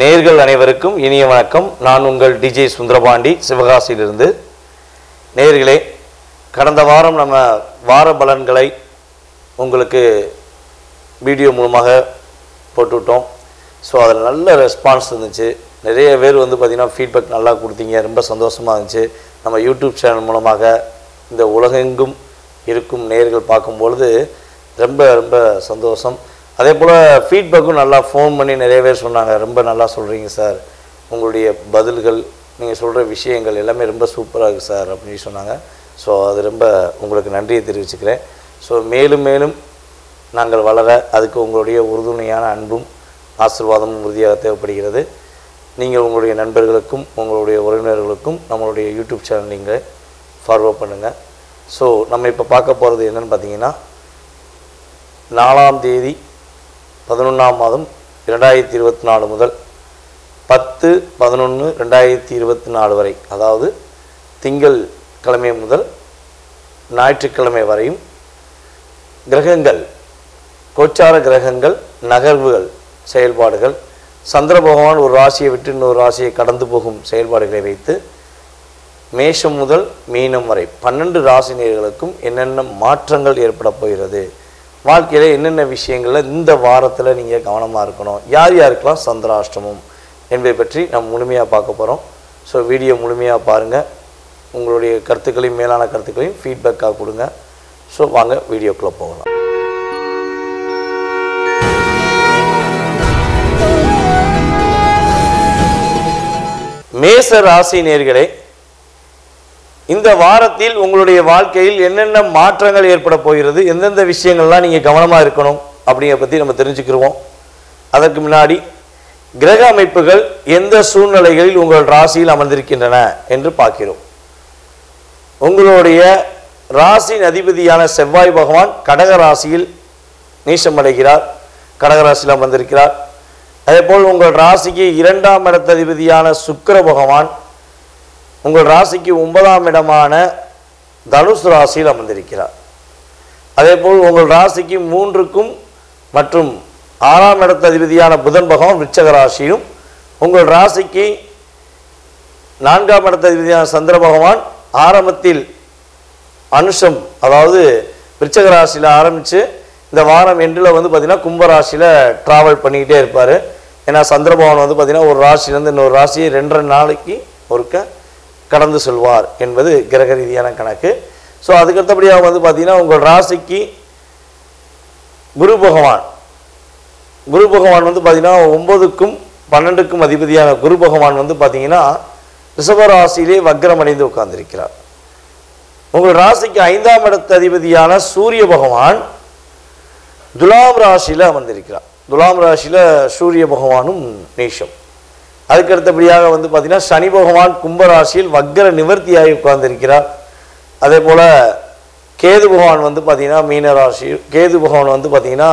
நேர்கள் அனைவருக்கும் இனிய வணக்கம் நான் உங்கள் டிஜே சுந்தரபாண்டி சிவகாசியிலிருந்து நேர்களே கடந்த வாரம் நம்ம வார பலன்களை உங்களுக்கு வீடியோ மூலமாக போட்டுவிட்டோம் ஸோ அதில் நல்ல ரெஸ்பான்ஸ் இருந்துச்சு நிறைய பேர் வந்து பார்த்திங்கன்னா ஃபீட்பேக் நல்லா கொடுத்தீங்க ரொம்ப சந்தோஷமாக இருந்துச்சு நம்ம யூடியூப் சேனல் மூலமாக இந்த உலகெங்கும் இருக்கும் நேர்கள் பார்க்கும்பொழுது ரொம்ப ரொம்ப சந்தோஷம் அதே போல் ஃபீட்பேக்கும் நல்லா ஃபோன் பண்ணி நிறைய பேர் சொன்னாங்க ரொம்ப நல்லா சொல்கிறீங்க சார் உங்களுடைய பதில்கள் நீங்கள் சொல்கிற விஷயங்கள் எல்லாமே ரொம்ப சூப்பராக இருக்குது சார் அப்படின்னு சொன்னாங்க ஸோ அது ரொம்ப உங்களுக்கு நன்றியை தெரிவிச்சுக்கிறேன் ஸோ மேலும் மேலும் நாங்கள் வளர அதுக்கு உங்களுடைய உறுதுணையான அன்பும் ஆசீர்வாதமும் உறுதியாக தேவைப்படுகிறது நீங்கள் உங்களுடைய நண்பர்களுக்கும் உங்களுடைய உறவினர்களுக்கும் நம்மளுடைய யூடியூப் சேனல் நீங்கள் ஃபார்வர்ட் பண்ணுங்கள் ஸோ நம்ம இப்போ பார்க்க போகிறது என்னன்னு பார்த்தீங்கன்னா நாலாம் தேதி பதினொன்றாம் மாதம் இரண்டாயிரத்தி இருபத்தி நாலு முதல் பத்து பதினொன்று ரெண்டாயிரத்தி இருபத்தி நாலு வரை அதாவது திங்கள் கிழமை முதல் ஞாயிற்றுக்கிழமை வரையும் கிரகங்கள் கோச்சார கிரகங்கள் நகர்வுகள் செயல்பாடுகள் சந்திர பகவான் ஒரு ராசியை விட்டு இன்னொரு ராசியை கடந்து போகும் செயல்பாடுகளை வைத்து மேஷம் முதல் மீனம் வரை பன்னெண்டு ராசினியர்களுக்கும் என்னென்ன மாற்றங்கள் ஏற்பட போகிறது வாழ்க்கையில் என்னென்ன விஷயங்களில் இந்த வாரத்தில் நீங்கள் கவனமாக இருக்கணும் யார் யாருக்கெல்லாம் சந்திராஷ்டமம் என்பதை பற்றி நம்ம முழுமையாக பார்க்க போகிறோம் ஸோ வீடியோ முழுமையாக பாருங்கள் உங்களுடைய கருத்துக்களையும் மேலான கருத்துக்களையும் ஃபீட்பேக்காக கொடுங்க ஸோ வாங்க வீடியோக்குள்ளே போகலாம் மேச ராசி நேர்களே இந்த வாரத்தில் உங்களுடைய வாழ்க்கையில் என்னென்ன மாற்றங்கள் ஏற்பட போகிறது எந்தெந்த விஷயங்கள்லாம் நீங்கள் கவனமாக இருக்கணும் அப்படிங்கிற பற்றி நம்ம தெரிஞ்சுக்கிருவோம் அதற்கு முன்னாடி கிரக அமைப்புகள் எந்த சூழ்நிலைகளில் உங்கள் ராசியில் அமர்ந்திருக்கின்றன என்று பார்க்கிறோம் உங்களுடைய ராசியின் அதிபதியான செவ்வாய் பகவான் கடக ராசியில் நீசமடைகிறார் கடக ராசியில் அமர்ந்திருக்கிறார் அதேபோல் உங்கள் ராசிக்கு இரண்டாம் இடத்ததிபதியான சுக்கிர பகவான் உங்கள் ராசிக்கு ஒன்பதாம் இடமான தனுசு ராசியில் அமர்ந்திருக்கிறார் அதேபோல் உங்கள் ராசிக்கு மூன்றுக்கும் மற்றும் ஆறாம் இடத்த அதிபதியான புதன் பகவான் விருச்சக ராசியிலும் உங்கள் ராசிக்கு நான்காம் இடத்த அதிபதியான சந்திர பகவான் ஆரம்பத்தில் அனுஷம் அதாவது விருச்சக ராசியில் ஆரம்பித்து இந்த வாரம் எண்டில் வந்து பார்த்திங்கன்னா கும்பராசியில் ட்ராவல் பண்ணிக்கிட்டே இருப்பார் ஏன்னா சந்திர பகவான் வந்து பார்த்திங்கன்னா ஒரு ராசியிலேருந்து இன்னொரு ராசியை ரெண்டரை நாளைக்கு ஒருக்க கடந்து செல்வார் என்பது கிரக ரீதியான கணக்கு ஸோ அதுக்கடுத்தபடியாக வந்து பார்த்திங்கன்னா உங்கள் ராசிக்கு குரு பகவான் குரு பகவான் வந்து பார்த்திங்கன்னா ஒன்பதுக்கும் பன்னெண்டுக்கும் அதிபதியான குரு பகவான் வந்து பார்த்திங்கன்னா ரிஷப ராசியிலே வக்ரமடைந்து உட்கார்ந்திருக்கிறார் உங்கள் ராசிக்கு ஐந்தாம் இடத்து அதிபதியான சூரிய பகவான் துலாம் ராசியில் அமர்ந்திருக்கிறார் துலாம் ராசியில் சூரிய பகவானும் நீஷம் அதுக்கு அடுத்தபடியாக வந்து பார்த்திங்கன்னா சனி பகவான் கும்பராசியில் வக்ர நிவர்த்தியாகி உட்கார்ந்திருக்கிறார் அதே போல் கேது பகவான் வந்து பார்த்திங்கன்னா மீன ராசி கேது பகவான் வந்து பார்த்திங்கன்னா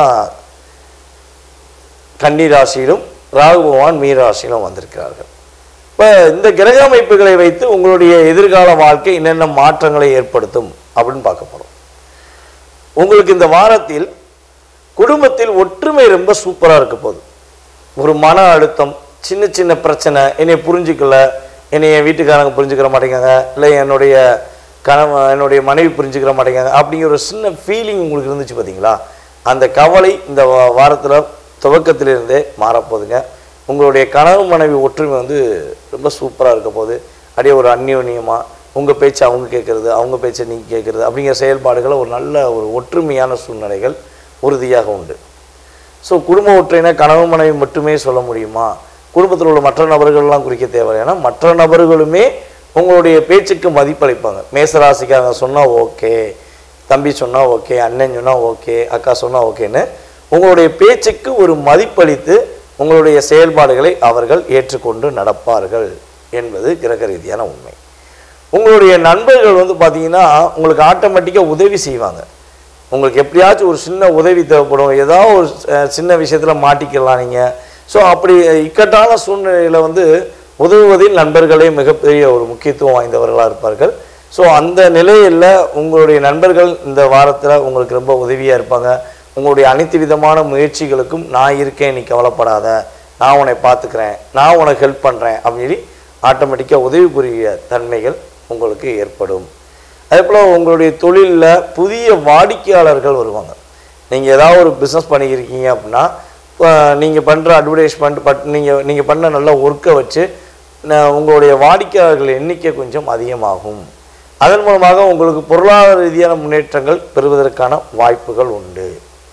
கன்னி ராசியிலும் ராகு பகவான் மீன ராசியிலும் வந்திருக்கிறார்கள் இப்போ இந்த கிரக அமைப்புகளை வைத்து உங்களுடைய எதிர்கால வாழ்க்கை என்னென்ன மாற்றங்களை ஏற்படுத்தும் அப்படின்னு பார்க்க போகிறோம் உங்களுக்கு இந்த வாரத்தில் குடும்பத்தில் ஒற்றுமை ரொம்ப சூப்பராக இருக்க போகுது ஒரு மன அழுத்தம் சின்ன சின்ன பிரச்சனை என்னை புரிஞ்சுக்கல என்னை என் வீட்டுக்காரங்க புரிஞ்சுக்கிற மாட்டேங்காங்க இல்லை என்னுடைய கணவ என்னுடைய மனைவி புரிஞ்சுக்கிற மாட்டேங்காங்க அப்படிங்கிற ஒரு சின்ன ஃபீலிங் உங்களுக்கு இருந்துச்சு பார்த்தீங்களா அந்த கவலை இந்த வாரத்தில் துவக்கத்திலிருந்தே மாறப்போகுதுங்க உங்களுடைய கனவு மனைவி ஒற்றுமை வந்து ரொம்ப சூப்பராக இருக்க போகுது அப்படியே ஒரு அந்யோன்யமாக உங்கள் பேச்சை அவங்க கேட்குறது அவங்க பேச்சை நீங்கள் கேட்குறது அப்படிங்கிற செயல்பாடுகள் ஒரு நல்ல ஒரு ஒற்றுமையான சூழ்நிலைகள் உறுதியாக உண்டு ஸோ குடும்ப ஒற்றைனா கனவு மனைவி மட்டுமே சொல்ல முடியுமா குடும்பத்தில் உள்ள மற்ற நபர்கள்லாம் குறிக்க தேவை ஏன்னா மற்ற நபர்களுமே உங்களுடைய பேச்சுக்கு மதிப்பளிப்பாங்க மேசராசிக்காரங்க சொன்னால் ஓகே தம்பி சொன்னால் ஓகே அண்ணன் சொன்னால் ஓகே அக்கா சொன்னால் ஓகேன்னு உங்களுடைய பேச்சுக்கு ஒரு மதிப்பளித்து உங்களுடைய செயல்பாடுகளை அவர்கள் ஏற்றுக்கொண்டு நடப்பார்கள் என்பது கிரக ரீதியான உண்மை உங்களுடைய நண்பர்கள் வந்து பார்த்தீங்கன்னா உங்களுக்கு ஆட்டோமேட்டிக்காக உதவி செய்வாங்க உங்களுக்கு எப்படியாச்சும் ஒரு சின்ன உதவி தேவைப்படும் ஏதாவது ஒரு அஹ், சின்ன விஷயத்தில் மாட்டிக்கலாம் நீங்கள் ஸோ அப்படி இக்கட்டான சூழ்நிலையில் வந்து உதவுவதில் நண்பர்களே மிகப்பெரிய ஒரு முக்கியத்துவம் வாய்ந்தவர்களாக இருப்பார்கள் ஸோ அந்த நிலையில் உங்களுடைய நண்பர்கள் இந்த வாரத்தில் உங்களுக்கு ரொம்ப உதவியாக இருப்பாங்க உங்களுடைய அனைத்து விதமான முயற்சிகளுக்கும் நான் இருக்கேன் நீ கவலைப்படாத நான் உன்னை பார்த்துக்கிறேன் நான் உனக்கு ஹெல்ப் பண்ணுறேன் அப்படின்னு சொல்லி ஆட்டோமேட்டிக்காக உதவி புரிய தன்மைகள் உங்களுக்கு ஏற்படும் அதே போல் உங்களுடைய தொழிலில் புதிய வாடிக்கையாளர்கள் வருவாங்க நீங்கள் ஏதாவது ஒரு பிஸ்னஸ் பண்ணியிருக்கீங்க அப்படின்னா நீங்கள் பண்ணுற அட்வர்டைஸ்மெண்ட் பட் நீங்கள் நீங்கள் பண்ண நல்ல ஒர்க்கை வச்சு ந- உங்களுடைய வாடிக்கையாளர்கள் எண்ணிக்கை கொஞ்சம் அதிகமாகும் அதன் மூலமாக உங்களுக்கு பொருளாதார ரீதியான முன்னேற்றங்கள் பெறுவதற்கான வாய்ப்புகள் உண்டு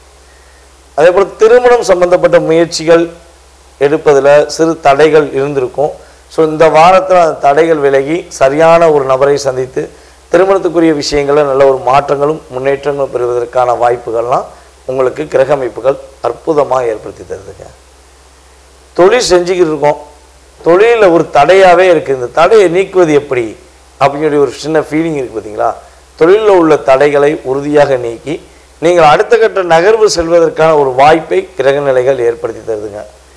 அதே போல் திருமணம் சம்பந்தப்பட்ட முயற்சிகள் எடுப்பதில் சிறு தடைகள் இருந்திருக்கும் ஸோ இந்த வாரத்தில் அந்த தடைகள் விலகி சரியான ஒரு நபரை சந்தித்து திருமணத்துக்குரிய விஷயங்களில் நல்ல ஒரு மாற்றங்களும் முன்னேற்றங்களும் பெறுவதற்கான வாய்ப்புகள்லாம் உங்களுக்கு கிரக அமைப்புகள் அற்புதமாக ஏற்படுத்தி தருதுங்க தொழில் செஞ்சுக்கிட்டு இருக்கோம் தொழிலில் ஒரு தடையாகவே இருக்குது இந்த தடையை நீக்குவது எப்படி அப்படின்னு சொல்லி ஒரு சின்ன ஃபீலிங் இருக்குது பார்த்தீங்களா தொழிலில் உள்ள தடைகளை உறுதியாக நீக்கி நீங்கள் அடுத்த கட்ட நகர்வு செல்வதற்கான ஒரு வாய்ப்பை கிரகநிலைகள் ஏற்படுத்தி தருதுங்க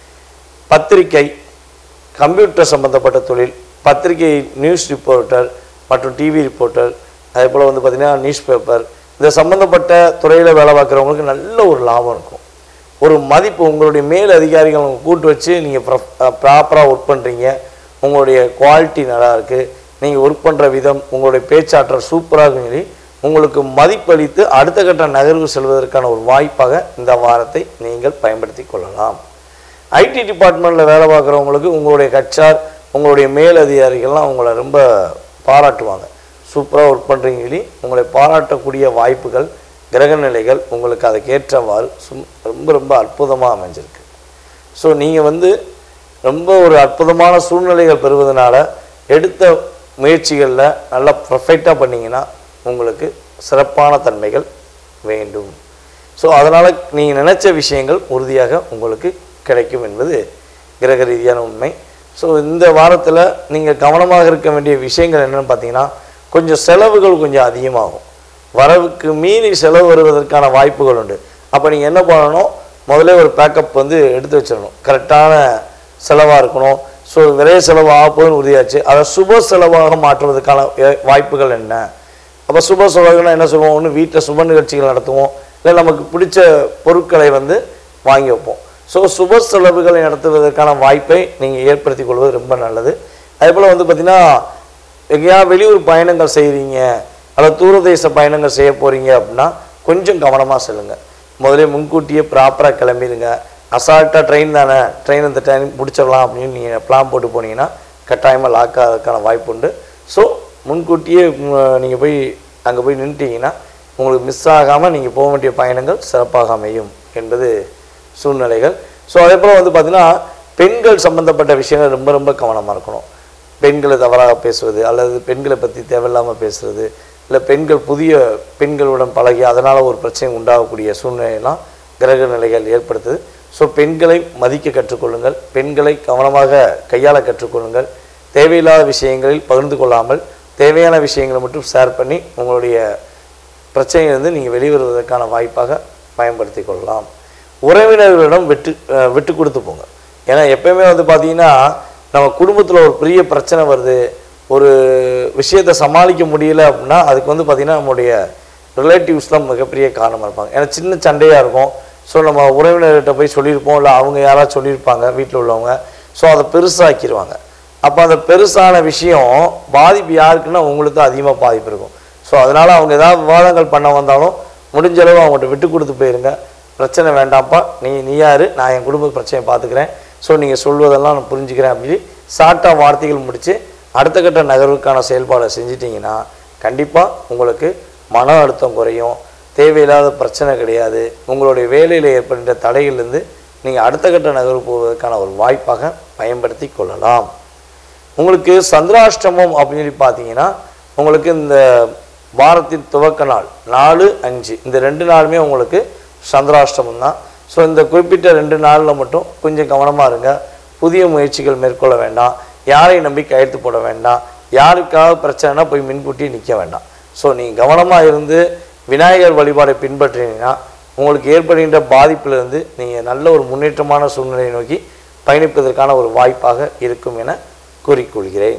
பத்திரிகை கம்ப்யூட்டர் சம்பந்தப்பட்ட தொழில் பத்திரிகை நியூஸ் ரிப்போர்ட்டர் மற்றும் டிவி ரிப்போர்ட்டர் அதே போல் வந்து பார்த்திங்கன்னா நியூஸ் பேப்பர் இந்த சம்மந்தப்பட்ட துறையில் வேலை பார்க்குறவங்களுக்கு நல்ல ஒரு லாபம் இருக்கும் ஒரு மதிப்பு உங்களுடைய மேல் அதிகாரிகள் உங்களை கூட்டு வச்சு நீங்கள் ப்ராப்பராக ஒர்க் பண்ணுறீங்க உங்களுடைய குவாலிட்டி நல்லா இருக்குது நீங்கள் ஒர்க் பண்ணுற விதம் உங்களுடைய பேச்சாற்றல் சூப்பராக இருக்குன்னு சொல்லி உங்களுக்கு மதிப்பளித்து அடுத்த கட்ட நகர்வு செல்வதற்கான ஒரு வாய்ப்பாக இந்த வாரத்தை நீங்கள் பயன்படுத்தி கொள்ளலாம் ஐடி டிபார்ட்மெண்ட்டில் வேலை பார்க்குறவங்களுக்கு உங்களுடைய கச்சார் உங்களுடைய மேல் அதிகாரிகள்லாம் உங்களை ரொம்ப பாராட்டுவாங்க சூப்பராக ஒர்க் பண்ணுறீங்க சொல்லி உங்களை பாராட்டக்கூடிய வாய்ப்புகள் கிரக நிலைகள் உங்களுக்கு அதுக்கேற்றவாறு சும் ரொம்ப ரொம்ப அற்புதமாக அமைஞ்சிருக்கு ஸோ நீங்கள் வந்து ரொம்ப ஒரு அற்புதமான சூழ்நிலைகள் பெறுவதனால எடுத்த முயற்சிகளில் நல்லா பர்ஃபெக்டாக பண்ணீங்கன்னா உங்களுக்கு சிறப்பான தன்மைகள் வேண்டும் ஸோ அதனால் நீங்கள் நினச்ச விஷயங்கள் உறுதியாக உங்களுக்கு கிடைக்கும் என்பது கிரக ரீதியான உண்மை ஸோ இந்த வாரத்தில் நீங்கள் கவனமாக இருக்க வேண்டிய விஷயங்கள் என்னென்னு பார்த்தீங்கன்னா கொஞ்சம் செலவுகள் கொஞ்சம் அதிகமாகும் வரவுக்கு மீறி செலவு வருவதற்கான வாய்ப்புகள் உண்டு அப்போ நீங்கள் என்ன பண்ணணும் முதல்ல ஒரு பேக்கப் வந்து எடுத்து வச்சிடணும் கரெக்டான செலவாக இருக்கணும் ஸோ விரைய செலவு ஆக போகுதுன்னு உறுதியாச்சு அதை சுப செலவாக மாற்றுவதற்கான எ- வாய்ப்புகள் என்ன அப்போ சுப செலவுகள்னா என்ன சொல்லுவோம் ஒன்று வீட்டில் சுப நிகழ்ச்சிகள் நடத்துவோம் இல்லை நமக்கு பிடிச்ச பொருட்களை வந்து வாங்கி வைப்போம் ஸோ சுப செலவுகளை நடத்துவதற்கான வாய்ப்பை நீங்கள் ஏற்படுத்தி கொள்வது ரொம்ப நல்லது அதே போல் வந்து பார்த்திங்கன்னா எங்கேயா வெளியூர் பயணங்கள் செய்கிறீங்க அல்லது தூரதேச பயணங்கள் செய்ய போகிறீங்க அப்படின்னா கொஞ்சம் கவனமாக செல்லுங்க முதல்ல முன்கூட்டியே ப்ராப்பராக கிளம்பிடுங்க அசால்ட்டாக ட்ரெயின் தானே ட்ரெயின் இந்த டைம் முடிச்சிடலாம் அப்படின்னு நீங்கள் பிளான் போட்டு போனீங்கன்னா கட்டாயமாக லாக் ஆகிறதுக்கான வாய்ப்பு உண்டு ஸோ முன்கூட்டியே நீங்கள் போய் அங்கே போய் நின்றுட்டீங்கன்னா உங்களுக்கு மிஸ் ஆகாமல் நீங்கள் போக வேண்டிய பயணங்கள் சிறப்பாக அமையும் என்பது சூழ்நிலைகள் ஸோ அதே போல் வந்து பார்த்திங்கன்னா பெண்கள் சம்மந்தப்பட்ட விஷயங்கள் ரொம்ப ரொம்ப கவனமாக இருக்கணும் பெண்களை தவறாக பேசுவது அல்லது பெண்களை பற்றி தேவையில்லாமல் பேசுறது இல்லை பெண்கள் புதிய பெண்களுடன் பழகி அதனால் ஒரு பிரச்சனை உண்டாகக்கூடிய சூழ்நிலையெல்லாம் கிரக நிலைகள் ஏற்படுத்துது ஸோ பெண்களை மதிக்க கற்றுக்கொள்ளுங்கள் பெண்களை கவனமாக கையாள கற்றுக்கொள்ளுங்கள் தேவையில்லாத விஷயங்களில் பகிர்ந்து கொள்ளாமல் தேவையான விஷயங்களை மட்டும் ஷேர் பண்ணி உங்களுடைய பிரச்சனையிலிருந்து நீங்கள் வெளிவருவதற்கான வாய்ப்பாக பயன்படுத்தி கொள்ளலாம் உறவினர்களிடம் விட்டு அஹ் விட்டு கொடுத்து போங்க ஏன்னா எப்பயுமே வந்து பார்த்தீங்கன்னா நம்ம குடும்பத்தில் ஒரு பெரிய பிரச்சனை வருது ஒரு விஷயத்தை சமாளிக்க முடியல அப்படின்னா அதுக்கு வந்து பார்த்திங்கன்னா நம்மளுடைய ரிலேட்டிவ்ஸ் தான் மிகப்பெரிய காரணமாக இருப்பாங்க ஏன்னா சின்ன சண்டையாக இருக்கும் ஸோ நம்ம உறவினர்கிட்ட போய் சொல்லியிருப்போம் இல்லை அவங்க யாராவது சொல்லியிருப்பாங்க வீட்டில் உள்ளவங்க ஸோ அதை பெருசாக்கிடுவாங்க அப்போ அந்த பெருசான விஷயம் பாதிப்பு யாருக்குன்னா உங்களுக்கு தான் அதிகமாக பாதிப்பு இருக்கும் ஸோ அதனால் அவங்க ஏதாவது விவாதங்கள் பண்ண வந்தாலும் முடிஞ்ச அளவு அவங்கள்ட்ட விட்டு கொடுத்து போயிருங்க பிரச்சனை வேண்டாம்ப்பா நீ நீ யாரு நான் என் குடும்ப பிரச்சனையை பார்த்துக்கிறேன் ஸோ நீங்கள் சொல்வதெல்லாம் நான் புரிஞ்சுக்கிறேன் அப்படின்னு ஷார்ட்டாக வார்த்தைகள் முடித்து அடுத்த கட்ட நகர்வுக்கான செயல்பாடை செஞ்சிட்டிங்கன்னா கண்டிப்பாக உங்களுக்கு மன அழுத்தம் குறையும் தேவையில்லாத பிரச்சனை கிடையாது உங்களுடைய வேலையில் ஏற்படுகின்ற தடையிலிருந்து நீங்கள் அடுத்த கட்ட நகர்வு போவதற்கான ஒரு வாய்ப்பாக பயன்படுத்தி கொள்ளலாம் உங்களுக்கு சந்திராஷ்டமம் அப்படின்னு சொல்லி பார்த்தீங்கன்னா உங்களுக்கு இந்த வாரத்தின் துவக்க நாள் நாலு அஞ்சு இந்த ரெண்டு நாளுமே உங்களுக்கு சந்திராஷ்டமம் தான் ஸோ இந்த குறிப்பிட்ட ரெண்டு நாளில் மட்டும் கொஞ்சம் கவனமாக இருங்க புதிய முயற்சிகள் மேற்கொள்ள வேண்டாம் யாரையும் நம்பி கையெழுத்து போட வேண்டாம் யாருக்காக பிரச்சனைனா போய் முன்கூட்டி நிற்க வேண்டாம் ஸோ நீங்கள் கவனமாக இருந்து விநாயகர் வழிபாடை பின்பற்றினீங்கன்னா உங்களுக்கு ஏற்படுகின்ற பாதிப்பிலிருந்து நீங்கள் நல்ல ஒரு முன்னேற்றமான சூழ்நிலையை நோக்கி பயணிப்பதற்கான ஒரு வாய்ப்பாக இருக்கும் என கூறிக்கொள்கிறேன்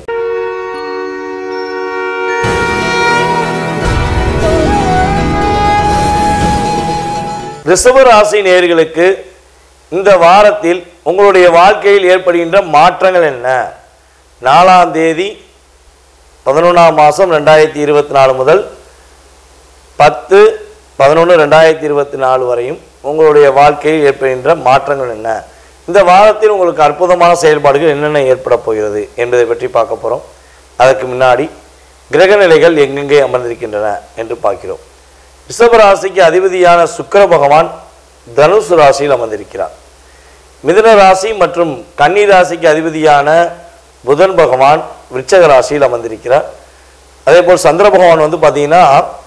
ரிஷப ராசி நேயர்களுக்கு இந்த வாரத்தில் உங்களுடைய வாழ்க்கையில் ஏற்படுகின்ற மாற்றங்கள் என்ன நாலாம் தேதி பதினொன்றாம் மாதம் ரெண்டாயிரத்தி இருபத்தி நாலு முதல் பத்து பதினொன்று ரெண்டாயிரத்தி இருபத்தி நாலு வரையும் உங்களுடைய வாழ்க்கையில் ஏற்படுகின்ற மாற்றங்கள் என்ன இந்த வாரத்தில் உங்களுக்கு அற்புதமான செயல்பாடுகள் என்னென்ன ஏற்பட போகிறது என்பதை பற்றி பார்க்க போகிறோம் அதற்கு முன்னாடி கிரகநிலைகள் எங்கெங்கே அமர்ந்திருக்கின்றன என்று பார்க்கிறோம் ரிஷபராசிக்கு அதிபதியான சுக்கிர பகவான் தனுசு ராசியில் அமர்ந்திருக்கிறார் மிதுன ராசி மற்றும் கன்னி ராசிக்கு அதிபதியான புதன் பகவான் விருச்சக ராசியில் அமர்ந்திருக்கிறார் அதே போல் சந்திர பகவான் வந்து பார்த்தீங்கன்னா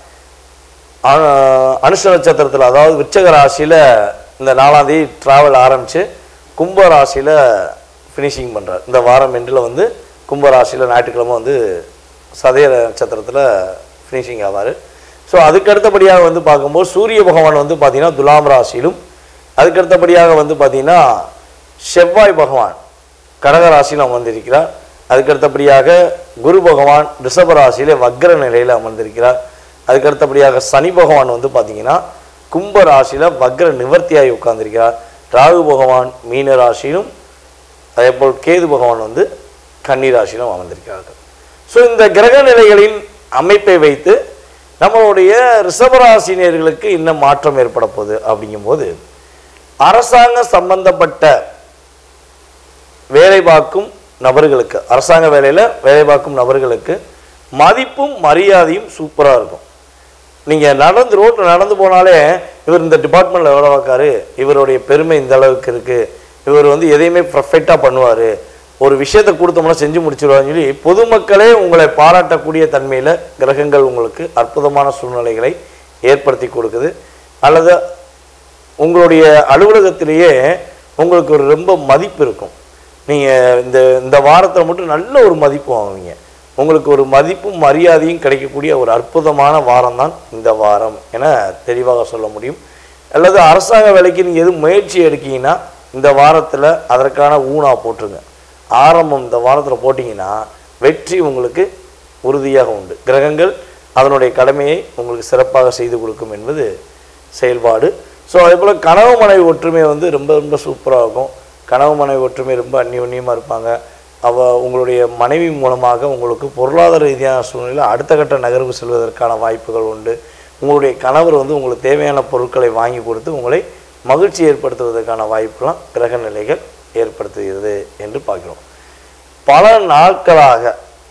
அ- அனுஷ நட்சத்திரத்தில் அதாவது விருச்சக ராசியில் இந்த நாலாம் தேதி ட்ராவல் ஆரம்பித்து கும்ப ராசியில் ஃபினிஷிங் பண்ணுறார் இந்த வாரம் எண்டில் வந்து கும்ப ராசியில் ஞாயிற்றுக்கிழமை வந்து சதய நட்சத்திரத்தில் ஃபினிஷிங் ஆவார் ஸோ அதுக்கு அடுத்தபடியாக வந்து பார்க்கும்போது சூரிய பகவான் வந்து பார்த்தீங்கன்னா துலாம் ராசியிலும் அதுக்கு அடுத்தபடியாக வந்து பார்த்தீங்கன்னா செவ்வாய் பகவான் கடக ராசியில் அமர்ந்திருக்கிறார் அதுக்கு அடுத்தபடியாக குரு பகவான் ரிஷப ராசியிலே வக்ர நிலையில் அமர்ந்திருக்கிறார் அதுக்கு அடுத்தபடியாக சனி பகவான் வந்து பார்த்தீங்கன்னா கும்ப ராசியில் வக்ர நிவர்த்தியாகி உட்கார்ந்திருக்கிறார் ராகு பகவான் மீன ராசியிலும் அதே போல் கேது பகவான் வந்து கன்னி ராசியிலும் அமர்ந்திருக்கிறார்கள் ஸோ இந்த கிரக நிலைகளின் அமைப்பை வைத்து நம்மளுடைய ரிஷபராசினியர்களுக்கு என்ன மாற்றம் ஏற்பட போகுது அப்படிங்கும்போது அரசாங்க சம்பந்தப்பட்ட வேலை பார்க்கும் நபர்களுக்கு அரசாங்க வேலையில் வேலை பார்க்கும் நபர்களுக்கு மதிப்பும் மரியாதையும் சூப்பராக இருக்கும் நீங்கள் நடந்து ரோட்டில் நடந்து போனாலே இவர் இந்த டிபார்ட்மெண்ட்டில் வேலை பார்க்காரு இவருடைய பெருமை இந்த அளவுக்கு இருக்குது இவர் வந்து எதையுமே பர்ஃபெக்டாக பண்ணுவார் ஒரு விஷயத்தை கொடுத்தோம்னா செஞ்சு முடிச்சிருவாருன்னு சொல்லி பொதுமக்களே உங்களை பாராட்டக்கூடிய தன்மையில் கிரகங்கள் உங்களுக்கு அற்புதமான சூழ்நிலைகளை ஏற்படுத்தி கொடுக்குது அல்லது உங்களுடைய அலுவலகத்திலேயே உங்களுக்கு ஒரு ரொம்ப மதிப்பு இருக்கும் நீங்கள் இந்த இந்த வாரத்தில் மட்டும் நல்ல ஒரு மதிப்பு வாங்குவீங்க உங்களுக்கு ஒரு மதிப்பும் மரியாதையும் கிடைக்கக்கூடிய ஒரு அற்புதமான வாரம் தான் இந்த வாரம் என தெளிவாக சொல்ல முடியும் அல்லது அரசாங்க வேலைக்கு நீங்கள் எதுவும் முயற்சி எடுக்கீங்கன்னா இந்த வாரத்தில் அதற்கான ஊனா போட்டுருங்க ஆரம்பம் இந்த வாரத்தில் போட்டிங்கன்னா வெற்றி உங்களுக்கு உறுதியாக உண்டு கிரகங்கள் அதனுடைய கடமையை உங்களுக்கு சிறப்பாக செய்து கொடுக்கும் என்பது செயல்பாடு ஸோ அதே போல் கனவு மனைவி ஒற்றுமை வந்து ரொம்ப ரொம்ப சூப்பராக இருக்கும் கனவு மனைவி ஒற்றுமை ரொம்ப அந்நியோன்யமாக இருப்பாங்க அவ உங்களுடைய மனைவி மூலமாக உங்களுக்கு பொருளாதார ரீதியான சூழ்நிலையில் அடுத்த கட்ட நகர்வு செல்வதற்கான வாய்ப்புகள் உண்டு உங்களுடைய கணவர் வந்து உங்களுக்கு தேவையான பொருட்களை வாங்கி கொடுத்து உங்களை மகிழ்ச்சி ஏற்படுத்துவதற்கான வாய்ப்புலாம் கிரக நிலைகள் ஏற்படுத்துகிறது என்று பார்க்கிறோம் பல நாட்களாக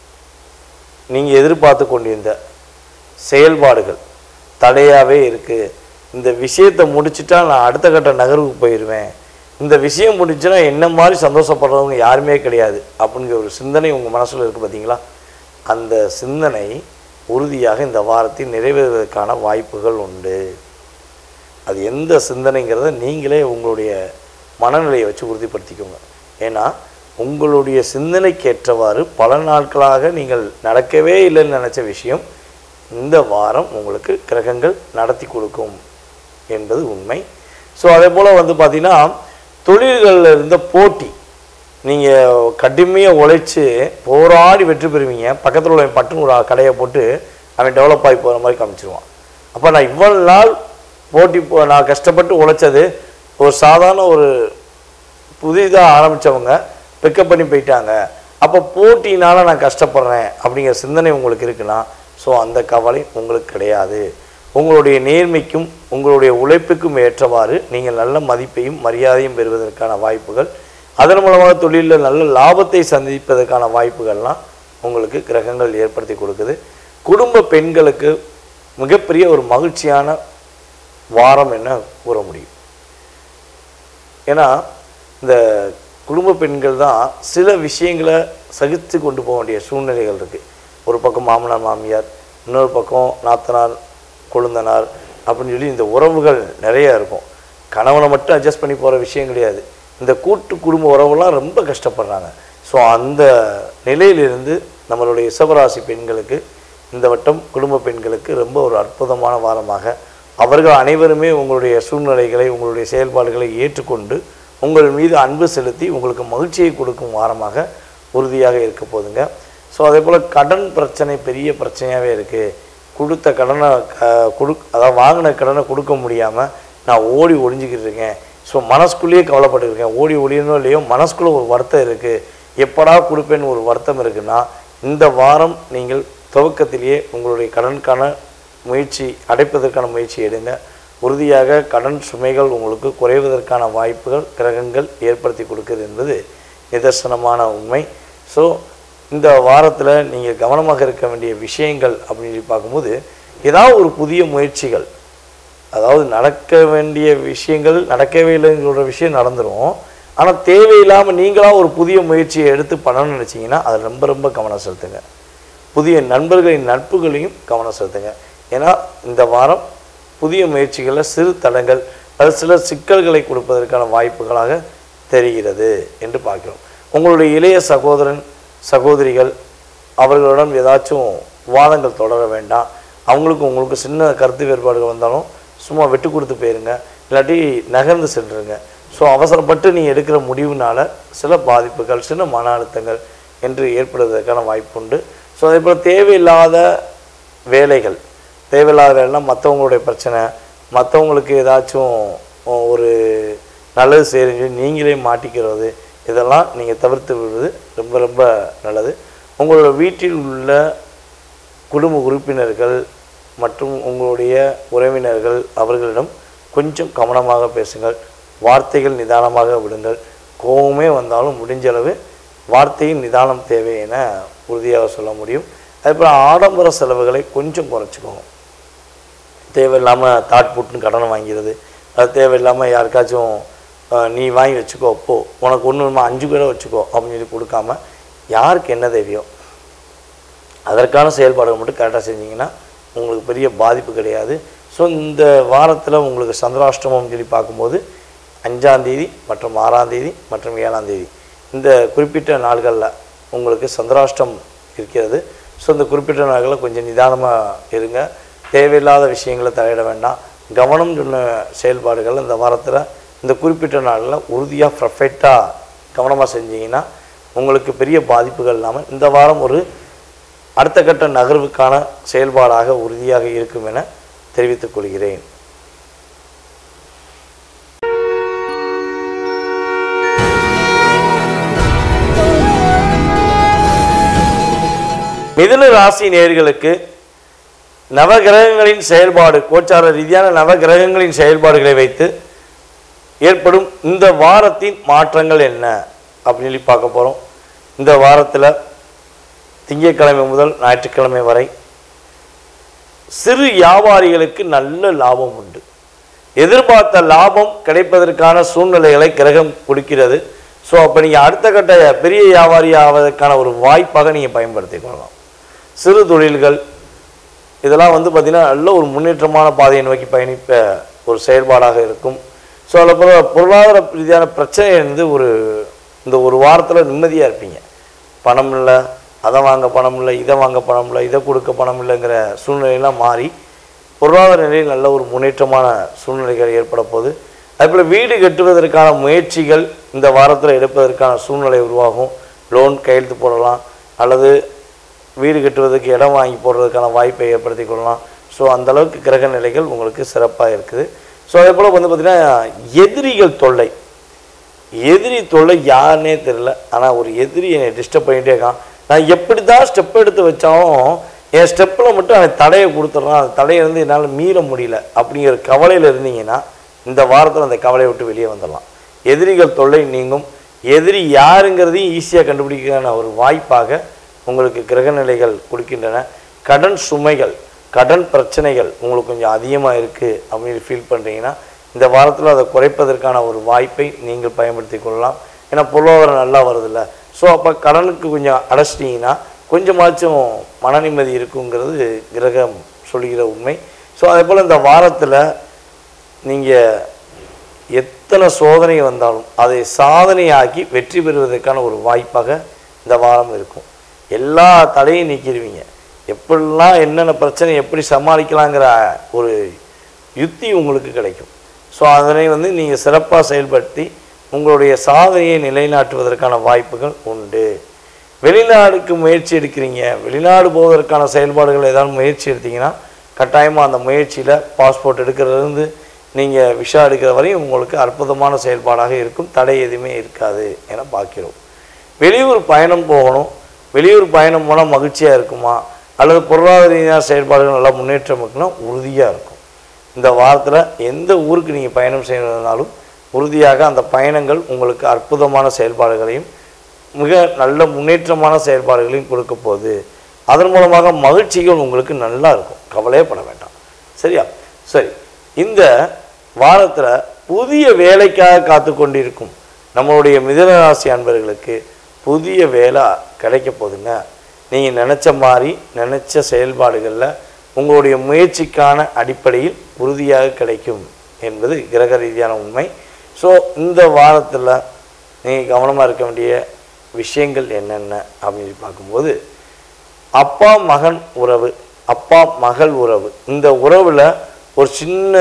நீங்கள் எதிர்பார்த்து கொண்டிருந்த செயல்பாடுகள் தடையாகவே இருக்குது இந்த விஷயத்தை முடிச்சிட்டா நான் அடுத்த கட்ட நகர்வுக்கு போயிடுவேன் இந்த விஷயம் முடிஞ்சுன்னா என்ன மாதிரி சந்தோஷப்படுறவங்க யாருமே கிடையாது அப்படிங்கிற ஒரு சிந்தனை உங்கள் மனசில் இருக்குது பார்த்தீங்களா அந்த சிந்தனை உறுதியாக இந்த வாரத்தில் நிறைவேறுவதற்கான வாய்ப்புகள் உண்டு அது எந்த சிந்தனைங்கிறத நீங்களே உங்களுடைய மனநிலையை வச்சு உறுதிப்படுத்திக்கோங்க ஏன்னா உங்களுடைய சிந்தனைக்கேற்றவாறு பல நாட்களாக நீங்கள் நடக்கவே இல்லைன்னு நினச்ச விஷயம் இந்த வாரம் உங்களுக்கு கிரகங்கள் நடத்தி கொடுக்கும் என்பது உண்மை ஸோ அதே போல் வந்து பார்த்தீங்கன்னா தொழில்களில் இருந்த போட்டி நீங்கள் கடுமையாக உழைச்சி போராடி வெற்றி பெறுவீங்க பக்கத்தில் உள்ள பட்டுன்னு ஒரு கடையை போட்டு அவன் டெவலப் ஆகி போகிற மாதிரி காமிச்சிருவான் அப்போ நான் இவ்வளவு நாள் போட்டி போ நான் கஷ்டப்பட்டு உழைச்சது ஒரு சாதாரண ஒரு புதிதாக ஆரம்பித்தவங்க பிக்கப் பண்ணி போயிட்டாங்க அப்போ போட்டினால நான் கஷ்டப்படுறேன் அப்படிங்கிற சிந்தனை உங்களுக்கு இருக்குன்னா ஸோ அந்த கவலை உங்களுக்கு கிடையாது உங்களுடைய நேர்மைக்கும் உங்களுடைய உழைப்புக்கும் ஏற்றவாறு நீங்கள் நல்ல மதிப்பையும் மரியாதையும் பெறுவதற்கான வாய்ப்புகள் அதன் மூலமாக தொழிலில் நல்ல லாபத்தை சந்திப்பதற்கான வாய்ப்புகள்லாம் உங்களுக்கு கிரகங்கள் ஏற்படுத்தி கொடுக்குது குடும்ப பெண்களுக்கு மிகப்பெரிய ஒரு மகிழ்ச்சியான வாரம் என்ன கூற முடியும் ஏன்னா இந்த குடும்ப பெண்கள் தான் சில விஷயங்களை சகித்து கொண்டு போக வேண்டிய சூழ்நிலைகள் இருக்குது ஒரு பக்கம் மாமனார் மாமியார் இன்னொரு பக்கம் நாத்தனார் கொழுந்தனார் அப்படின்னு சொல்லி இந்த உறவுகள் நிறைய இருக்கும் கணவனை மட்டும் அட்ஜஸ்ட் பண்ணி போகிற விஷயம் கிடையாது இந்த கூட்டு குடும்ப உறவுலாம் ரொம்ப கஷ்டப்படுறாங்க ஸோ அந்த நிலையிலிருந்து நம்மளுடைய இசவராசி பெண்களுக்கு இந்த வட்டம் குடும்ப பெண்களுக்கு ரொம்ப ஒரு அற்புதமான வாரமாக அவர்கள் அனைவருமே உங்களுடைய சூழ்நிலைகளை உங்களுடைய செயல்பாடுகளை ஏற்றுக்கொண்டு உங்கள் மீது அன்பு செலுத்தி உங்களுக்கு மகிழ்ச்சியை கொடுக்கும் வாரமாக உறுதியாக இருக்க போதுங்க ஸோ அதே போல் கடன் பிரச்சனை பெரிய பிரச்சனையாகவே இருக்குது கொடுத்த கடனை க- கொடு அதாவது வாங்கின கடனை கொடுக்க முடியாமல் நான் ஓடி ஒளிஞ்சிக்கிட்டு இருக்கேன் ஸோ மனசுக்குள்ளேயே கவலைப்பட்டுருக்கேன் ஓடி ஒளியணும் இல்லையோ மனசுக்குள்ளே ஒரு வருத்தம் இருக்குது எப்படா கொடுப்பேன்னு ஒரு வருத்தம் இருக்குன்னா இந்த வாரம் நீங்கள் துவக்கத்திலேயே உங்களுடைய கடனுக்கான முயற்சி அடைப்பதற்கான முயற்சி எடுங்க உறுதியாக கடன் சுமைகள் உங்களுக்கு குறைவதற்கான வாய்ப்புகள் கிரகங்கள் ஏற்படுத்தி கொடுக்குது என்பது நிதர்சனமான உண்மை ஸோ இந்த வாரத்தில் நீங்கள் கவனமாக இருக்க வேண்டிய விஷயங்கள் அப்படின்னு சொல்லி பார்க்கும்போது ஏதாவது ஒரு புதிய முயற்சிகள் அதாவது நடக்க வேண்டிய விஷயங்கள் நடக்கவே இல்லைங்கிற விஷயம் நடந்துரும் ஆனால் தேவையில்லாமல் நீங்களாக ஒரு புதிய முயற்சியை எடுத்து பண்ணணும்னு நினச்சிங்கன்னா அதில் ரொம்ப ரொம்ப கவனம் செலுத்துங்க புதிய நண்பர்களின் நட்புகளையும் கவனம் செலுத்துங்க ஏன்னா இந்த வாரம் புதிய முயற்சிகளில் சிறு தடங்கள் அது சில சிக்கல்களை கொடுப்பதற்கான வாய்ப்புகளாக தெரிகிறது என்று பார்க்கிறோம் உங்களுடைய இளைய சகோதரன் சகோதரிகள் அவர்களுடன் ஏதாச்சும் வாதங்கள் தொடர வேண்டாம் அவங்களுக்கு உங்களுக்கு சின்ன கருத்து வேறுபாடுகள் வந்தாலும் சும்மா விட்டு கொடுத்து போயிருங்க இல்லாட்டி நகர்ந்து சென்றுருங்க ஸோ அவசரப்பட்டு நீ எடுக்கிற முடிவுனால சில பாதிப்புகள் சின்ன மன அழுத்தங்கள் என்று ஏற்படுவதற்கான வாய்ப்பு உண்டு ஸோ அதே போல் தேவையில்லாத வேலைகள் தேவையில்லாத வேலைனா மற்றவங்களுடைய பிரச்சனை மற்றவங்களுக்கு ஏதாச்சும் ஒரு நல்லது செய்யுங்க நீங்களே மாட்டிக்கிறது இதெல்லாம் நீங்கள் தவிர்த்து விடுவது ரொம்ப ரொம்ப நல்லது உங்களோட வீட்டில் உள்ள குடும்ப உறுப்பினர்கள் மற்றும் உங்களுடைய உறவினர்கள் அவர்களிடம் கொஞ்சம் கவனமாக பேசுங்கள் வார்த்தைகள் நிதானமாக விடுங்கள் கோபமே வந்தாலும் முடிஞ்ச அளவு வார்த்தையின் நிதானம் தேவை என உறுதியாக சொல்ல முடியும் அதேபோல் ஆடம்பர செலவுகளை கொஞ்சம் குறைச்சிக்கோங்க தேவையில்லாமல் தாட் புட்டுன்னு கடனை வாங்கிறது அது தேவையில்லாமல் யாருக்காச்சும் அஹ், நீ வாங்கி வச்சுக்கோ போ உனக்கு ஒன்று வேணுமா அஞ்சு பேரை வச்சுக்கோ அப்படின்னு சொல்லி கொடுக்காம யாருக்கு என்ன தேவையோ அதற்கான செயல்பாடுகள் மட்டும் கரெக்டாக செஞ்சீங்கன்னா உங்களுக்கு பெரிய பாதிப்பு கிடையாது ஸோ இந்த வாரத்தில் உங்களுக்கு சந்திராஷ்டமம் சொல்லி பார்க்கும்போது அஞ்சாந்தேதி மற்றும் ஆறாந்தேதி மற்றும் ஏழாந்தேதி இந்த குறிப்பிட்ட நாள்களில் உங்களுக்கு சந்திராஷ்டம் இருக்கிறது ஸோ இந்த குறிப்பிட்ட நாட்களில் கொஞ்சம் நிதானமாக இருங்க தேவையில்லாத விஷயங்களை தலையிட வேண்டாம் கவனம் சொன்ன செயல்பாடுகள் இந்த வாரத்தில் இந்த குறிப்பிட்ட நாளில் உறுதியாக பர்ஃபெக்டாக கவனமாக செஞ்சீங்கன்னா உங்களுக்கு பெரிய பாதிப்புகள் இல்லாமல் இந்த வாரம் ஒரு அடுத்த கட்ட நகர்வுக்கான செயல்பாடாக உறுதியாக இருக்கும் என தெரிவித்துக் கொள்கிறேன் மிதுன ராசி நேயர்களுக்கு நவகிரகங்களின் செயல்பாடு கோச்சார ரீதியான நவகிரகங்களின் செயல்பாடுகளை வைத்து ஏற்படும் இந்த வாரத்தின் மாற்றங்கள் என்ன அப்படின்னு சொல்லி பார்க்க போகிறோம் இந்த வாரத்தில் திங்கட்கிழமை முதல் ஞாயிற்றுக்கிழமை வரை சிறு வியாபாரிகளுக்கு நல்ல லாபம் உண்டு எதிர்பார்த்த லாபம் கிடைப்பதற்கான சூழ்நிலைகளை கிரகம் கொடுக்கிறது ஸோ அப்போ நீங்கள் அடுத்த கட்ட பெரிய வியாபாரி ஆவதற்கான ஒரு வாய்ப்பாக நீங்கள் பயன்படுத்திக் கொள்ளலாம் சிறு தொழில்கள் இதெல்லாம் வந்து பார்த்திங்கன்னா நல்ல ஒரு முன்னேற்றமான பாதையை நோக்கி பயணிப்ப ஒரு செயல்பாடாக இருக்கும் ஸோ அதில் பொருளா பொருளாதார ரீதியான பிரச்சனை வந்து ஒரு இந்த ஒரு வாரத்தில் நிம்மதியாக இருப்பீங்க பணம் இல்லை அதை வாங்க பணம் இல்லை இதை வாங்க பணம் இல்லை இதை கொடுக்க பணம் இல்லைங்கிற சூழ்நிலையெல்லாம் மாறி பொருளாதார நிலையில் நல்ல ஒரு முன்னேற்றமான சூழ்நிலைகள் ஏற்பட போகுது அதேபோல் வீடு கட்டுவதற்கான முயற்சிகள் இந்த வாரத்தில் எடுப்பதற்கான சூழ்நிலை உருவாகும் லோன் கையெழுத்து போடலாம் அல்லது வீடு கட்டுவதற்கு இடம் வாங்கி போடுறதுக்கான வாய்ப்பை ஏற்படுத்தி கொள்ளலாம் ஸோ அளவுக்கு கிரக நிலைகள் உங்களுக்கு சிறப்பாக இருக்குது ஸோ அதே போல் வந்து பார்த்திங்கன்னா எதிரிகள் தொல்லை எதிரி தொல்லை யாருன்னே தெரியல ஆனால் ஒரு எதிரி என்னை டிஸ்டர்ப் பண்ணிகிட்டே இருக்கான் நான் எப்படி தான் ஸ்டெப் எடுத்து வச்சாலும் என் ஸ்டெப்பில் மட்டும் அவன் தடையை கொடுத்துட்றான் அந்த தடையை வந்து என்னால் மீற முடியல அப்படிங்கிற கவலையில் இருந்தீங்கன்னா இந்த வாரத்தில் அந்த கவலையை விட்டு வெளியே வந்துடலாம் எதிரிகள் தொல்லை நீங்கும் எதிரி யாருங்கிறதையும் ஈஸியாக கண்டுபிடிக்கான ஒரு வாய்ப்பாக உங்களுக்கு கிரகநிலைகள் கொடுக்கின்றன கடன் சுமைகள் கடன் பிரச்சனைகள் உங்களுக்கு கொஞ்சம் அதிகமாக இருக்குது அப்படின்னு ஃபீல் பண்ணுறீங்கன்னா இந்த வாரத்தில் அதை குறைப்பதற்கான ஒரு வாய்ப்பை நீங்கள் பயன்படுத்தி கொள்ளலாம் ஏன்னா பொருளாதாரம் நல்லா வருதுல்ல ஸோ அப்போ கடனுக்கு கொஞ்சம் அடைச்சிட்டிங்கன்னா கொஞ்சமாச்சும் மன நிம்மதி இருக்குங்கிறது கிரகம் சொல்கிற உண்மை ஸோ அதே போல் இந்த வாரத்தில் நீங்கள் எத்தனை சோதனை வந்தாலும் அதை சாதனையாக்கி வெற்றி பெறுவதற்கான ஒரு வாய்ப்பாக இந்த வாரம் இருக்கும் எல்லா தடையும் நீக்கிடுவீங்க எப்படிலாம் என்னென்ன பிரச்சனை எப்படி சமாளிக்கலாங்கிற ஒரு யுக்தி உங்களுக்கு கிடைக்கும் ஸோ அதனை வந்து நீங்கள் சிறப்பாக செயல்படுத்தி உங்களுடைய சாதனையை நிலைநாட்டுவதற்கான வாய்ப்புகள் உண்டு வெளிநாடுக்கு முயற்சி எடுக்கிறீங்க வெளிநாடு போவதற்கான செயல்பாடுகள் ஏதாவது முயற்சி எடுத்தீங்கன்னா கட்டாயமாக அந்த முயற்சியில் பாஸ்போர்ட் எடுக்கிறதுலேருந்து நீங்கள் விஷா எடுக்கிற வரையும் உங்களுக்கு அற்புதமான செயல்பாடாக இருக்கும் தடை எதுவுமே இருக்காது என பார்க்கிறோம் வெளியூர் பயணம் போகணும் வெளியூர் பயணம் போனால் மகிழ்ச்சியாக இருக்குமா அல்லது பொருளாதார ரீதியான செயல்பாடுகள் நல்லா முன்னேற்றம் இருக்குன்னா உறுதியாக இருக்கும் இந்த வாரத்தில் எந்த ஊருக்கு நீங்கள் பயணம் செய்யணும்னாலும் உறுதியாக அந்த பயணங்கள் உங்களுக்கு அற்புதமான செயல்பாடுகளையும் மிக நல்ல முன்னேற்றமான செயல்பாடுகளையும் கொடுக்க போகுது அதன் மூலமாக மகிழ்ச்சிகள் உங்களுக்கு நல்லா இருக்கும் கவலையே பட வேண்டாம் சரியா சரி இந்த வாரத்தில் புதிய வேலைக்காக காத்து கொண்டிருக்கும் நம்மளுடைய மிதனராசி அன்பர்களுக்கு புதிய வேலை கிடைக்க போகுதுங்க நீங்கள் நினச்ச மாதிரி நினச்ச செயல்பாடுகளில் உங்களுடைய முயற்சிக்கான அடிப்படையில் உறுதியாக கிடைக்கும் என்பது கிரக ரீதியான உண்மை ஸோ இந்த வாரத்தில் நீங்கள் கவனமாக இருக்க வேண்டிய விஷயங்கள் என்னென்ன அப்படின்னு பார்க்கும்போது அப்பா மகன் உறவு அப்பா மகள் உறவு இந்த உறவில் ஒரு சின்ன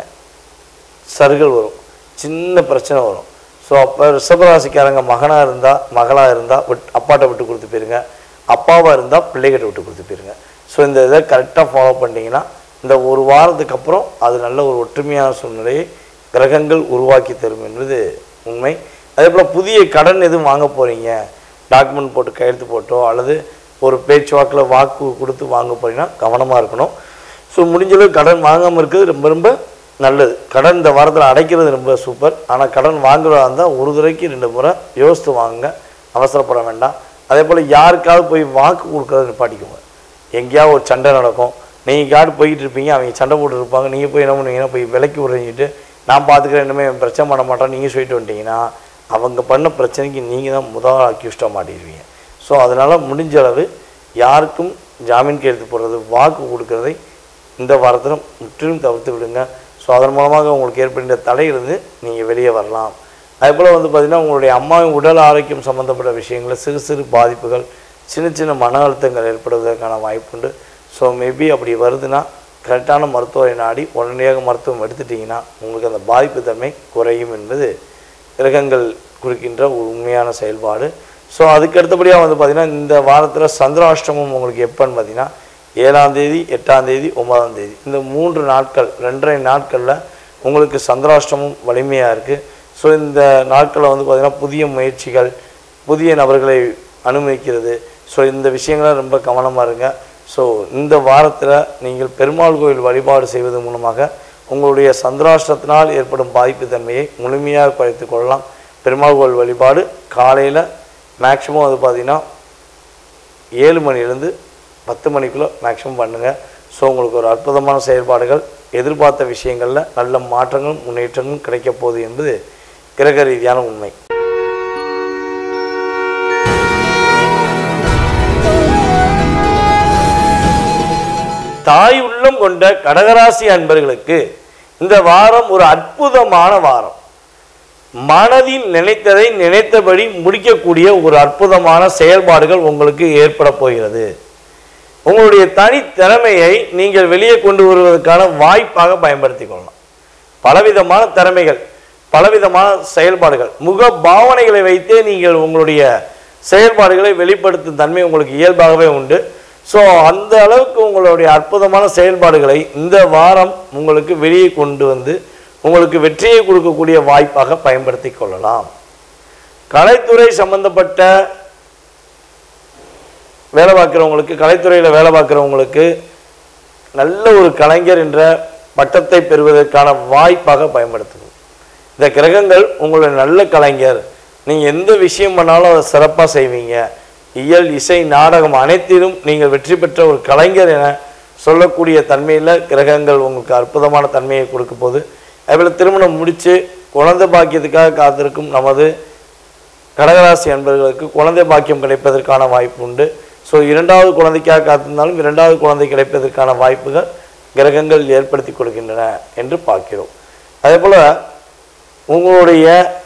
சருகல் வரும் சின்ன பிரச்சனை வரும் ஸோ அப்போ ரிஷபராசிக்காரங்க மகனாக இருந்தால் மகளாக இருந்தால் விட் அப்பாட்ட விட்டு கொடுத்து போயிருங்க அப்பாவாக இருந்தால் பிள்ளைகிட்ட விட்டு கொடுத்து போயிருங்க ஸோ இந்த இதை கரெக்டாக ஃபாலோ பண்ணிட்டீங்கன்னா இந்த ஒரு வாரத்துக்கு அப்புறம் அது நல்ல ஒரு ஒற்றுமையான சூழ்நிலையை கிரகங்கள் உருவாக்கி தரும் என்பது உண்மை அதே போல் புதிய கடன் எதுவும் வாங்க போகிறீங்க டாக்குமெண்ட் போட்டு கையெழுத்து போட்டோ அல்லது ஒரு பேச்சுவாக்கில் வாக்கு கொடுத்து வாங்க போறீங்கன்னா கவனமாக இருக்கணும் ஸோ முடிஞ்சளவு கடன் வாங்காமல் இருக்கிறது ரொம்ப ரொம்ப நல்லது கடன் இந்த வாரத்தில் அடைக்கிறது ரொம்ப சூப்பர் ஆனால் கடன் வாங்குறதா இருந்தால் ஒரு தடவைக்கு ரெண்டு முறை யோசித்து வாங்குங்க அவசரப்பட வேண்டாம் அதே போல் யாருக்காவது போய் வாக்கு கொடுக்கறத நிப்பாட்டிக்கோங்க எங்கேயாவது ஒரு சண்டை நடக்கும் நீங்கள் காடு போய்கிட்டு இருப்பீங்க அவங்க சண்டை போட்டு இருப்பாங்க நீங்கள் போய் என்ன பண்ணுவீங்கன்னா போய் விலைக்கு விடுறீங்கிட்டு நான் பார்த்துக்கிறேன் இனிமேல் இவன் பிரச்சனை பண்ண மாட்டான் நீங்கள் சொல்லிட்டு வந்துட்டீங்கன்னா அவங்க பண்ண பிரச்சனைக்கு நீங்கள் தான் முதல் அக்யூஸ்டாக மாட்டிடுவீங்க ஸோ அதனால் முடிஞ்ச அளவு யாருக்கும் ஜாமீன் கையெழுத்து போடுறது வாக்கு கொடுக்கறதை இந்த வாரத்தில் முற்றிலும் தவிர்த்து விடுங்க ஸோ அதன் மூலமாக உங்களுக்கு ஏற்படுகின்ற தடையிலிருந்து நீங்கள் வெளியே வரலாம் அதே போல் வந்து பார்த்திங்கன்னா உங்களுடைய அம்மாவின் உடல் ஆரோக்கியம் சம்மந்தப்பட்ட விஷயங்களில் சிறு சிறு பாதிப்புகள் சின்ன சின்ன மன அழுத்தங்கள் ஏற்படுவதற்கான வாய்ப்புண்டு ஸோ மேபி அப்படி வருதுன்னா கரெக்டான மருத்துவரை நாடி உடனடியாக மருத்துவம் எடுத்துட்டிங்கன்னா உங்களுக்கு அந்த பாதிப்பு தன்மை குறையும் என்பது கிரகங்கள் குறிக்கின்ற ஒரு உண்மையான செயல்பாடு ஸோ அதுக்கு அடுத்தபடியாக வந்து பார்த்திங்கன்னா இந்த வாரத்தில் சந்திராஷ்டமம் உங்களுக்கு எப்போன்னு பார்த்தீங்கன்னா ஏழாம் தேதி எட்டாம் தேதி ஒன்பதாம் தேதி இந்த மூன்று நாட்கள் ரெண்டரை நாட்களில் உங்களுக்கு சந்திராஷ்டமம் வலிமையாக இருக்குது ஸோ இந்த நாட்களில் வந்து பார்த்திங்கன்னா புதிய முயற்சிகள் புதிய நபர்களை அனுமதிக்கிறது ஸோ இந்த விஷயங்களை ரொம்ப கவனமாக இருங்க ஸோ இந்த வாரத்தில் நீங்கள் பெருமாள் கோயில் வழிபாடு செய்வது மூலமாக உங்களுடைய சந்திராஷ்டத்தினால் ஏற்படும் பாதிப்பு தன்மையை முழுமையாக குறைத்துக் கொள்ளலாம் பெருமாள் கோயில் வழிபாடு காலையில் மேக்ஸிமம் அது பார்த்திங்கன்னா ஏழு மணிலேருந்து பத்து மணிக்குள்ளே மேக்ஸிமம் பண்ணுங்கள் ஸோ உங்களுக்கு ஒரு அற்புதமான செயல்பாடுகள் எதிர்பார்த்த விஷயங்களில் நல்ல மாற்றங்களும் முன்னேற்றங்களும் கிடைக்கப் போகுது என்பது கிரக ரீதியான உண்மை தாய் உள்ளம் கொண்ட கடகராசி அன்பர்களுக்கு இந்த வாரம் ஒரு அற்புதமான வாரம் மனதில் நினைத்ததை நினைத்தபடி முடிக்கக்கூடிய ஒரு அற்புதமான செயல்பாடுகள் உங்களுக்கு ஏற்பட போகிறது உங்களுடைய தனித்திறமையை நீங்கள் வெளியே கொண்டு வருவதற்கான வாய்ப்பாக பயன்படுத்திக் கொள்ளலாம் பலவிதமான திறமைகள் பலவிதமான செயல்பாடுகள் முக பாவனைகளை வைத்தே நீங்கள் உங்களுடைய செயல்பாடுகளை வெளிப்படுத்தும் தன்மை உங்களுக்கு இயல்பாகவே உண்டு ஸோ அந்த அளவுக்கு உங்களுடைய அற்புதமான செயல்பாடுகளை இந்த வாரம் உங்களுக்கு வெளியே கொண்டு வந்து உங்களுக்கு வெற்றியை கொடுக்கக்கூடிய வாய்ப்பாக பயன்படுத்தி கொள்ளலாம் கலைத்துறை சம்பந்தப்பட்ட வேலை பார்க்குறவங்களுக்கு கலைத்துறையில் வேலை பார்க்குறவங்களுக்கு நல்ல ஒரு கலைஞர் என்ற பட்டத்தை பெறுவதற்கான வாய்ப்பாக பயன்படுத்துது இந்த கிரகங்கள் உங்களுடைய நல்ல கலைஞர் நீங்கள் எந்த விஷயம் பண்ணாலும் அதை சிறப்பாக செய்வீங்க இயல் இசை நாடகம் அனைத்திலும் நீங்கள் வெற்றி பெற்ற ஒரு கலைஞர் என சொல்லக்கூடிய தன்மையில் கிரகங்கள் உங்களுக்கு அற்புதமான தன்மையை கொடுக்க போது அதுபோல் திருமணம் முடித்து குழந்தை பாக்கியத்துக்காக காத்திருக்கும் நமது கடகராசி அன்பர்களுக்கு குழந்தை பாக்கியம் கிடைப்பதற்கான வாய்ப்பு உண்டு ஸோ இரண்டாவது குழந்தைக்காக காத்திருந்தாலும் இரண்டாவது குழந்தை கிடைப்பதற்கான வாய்ப்புகள் கிரகங்கள் ஏற்படுத்தி கொடுக்கின்றன என்று பார்க்கிறோம் அதே போல் உங்களுடைய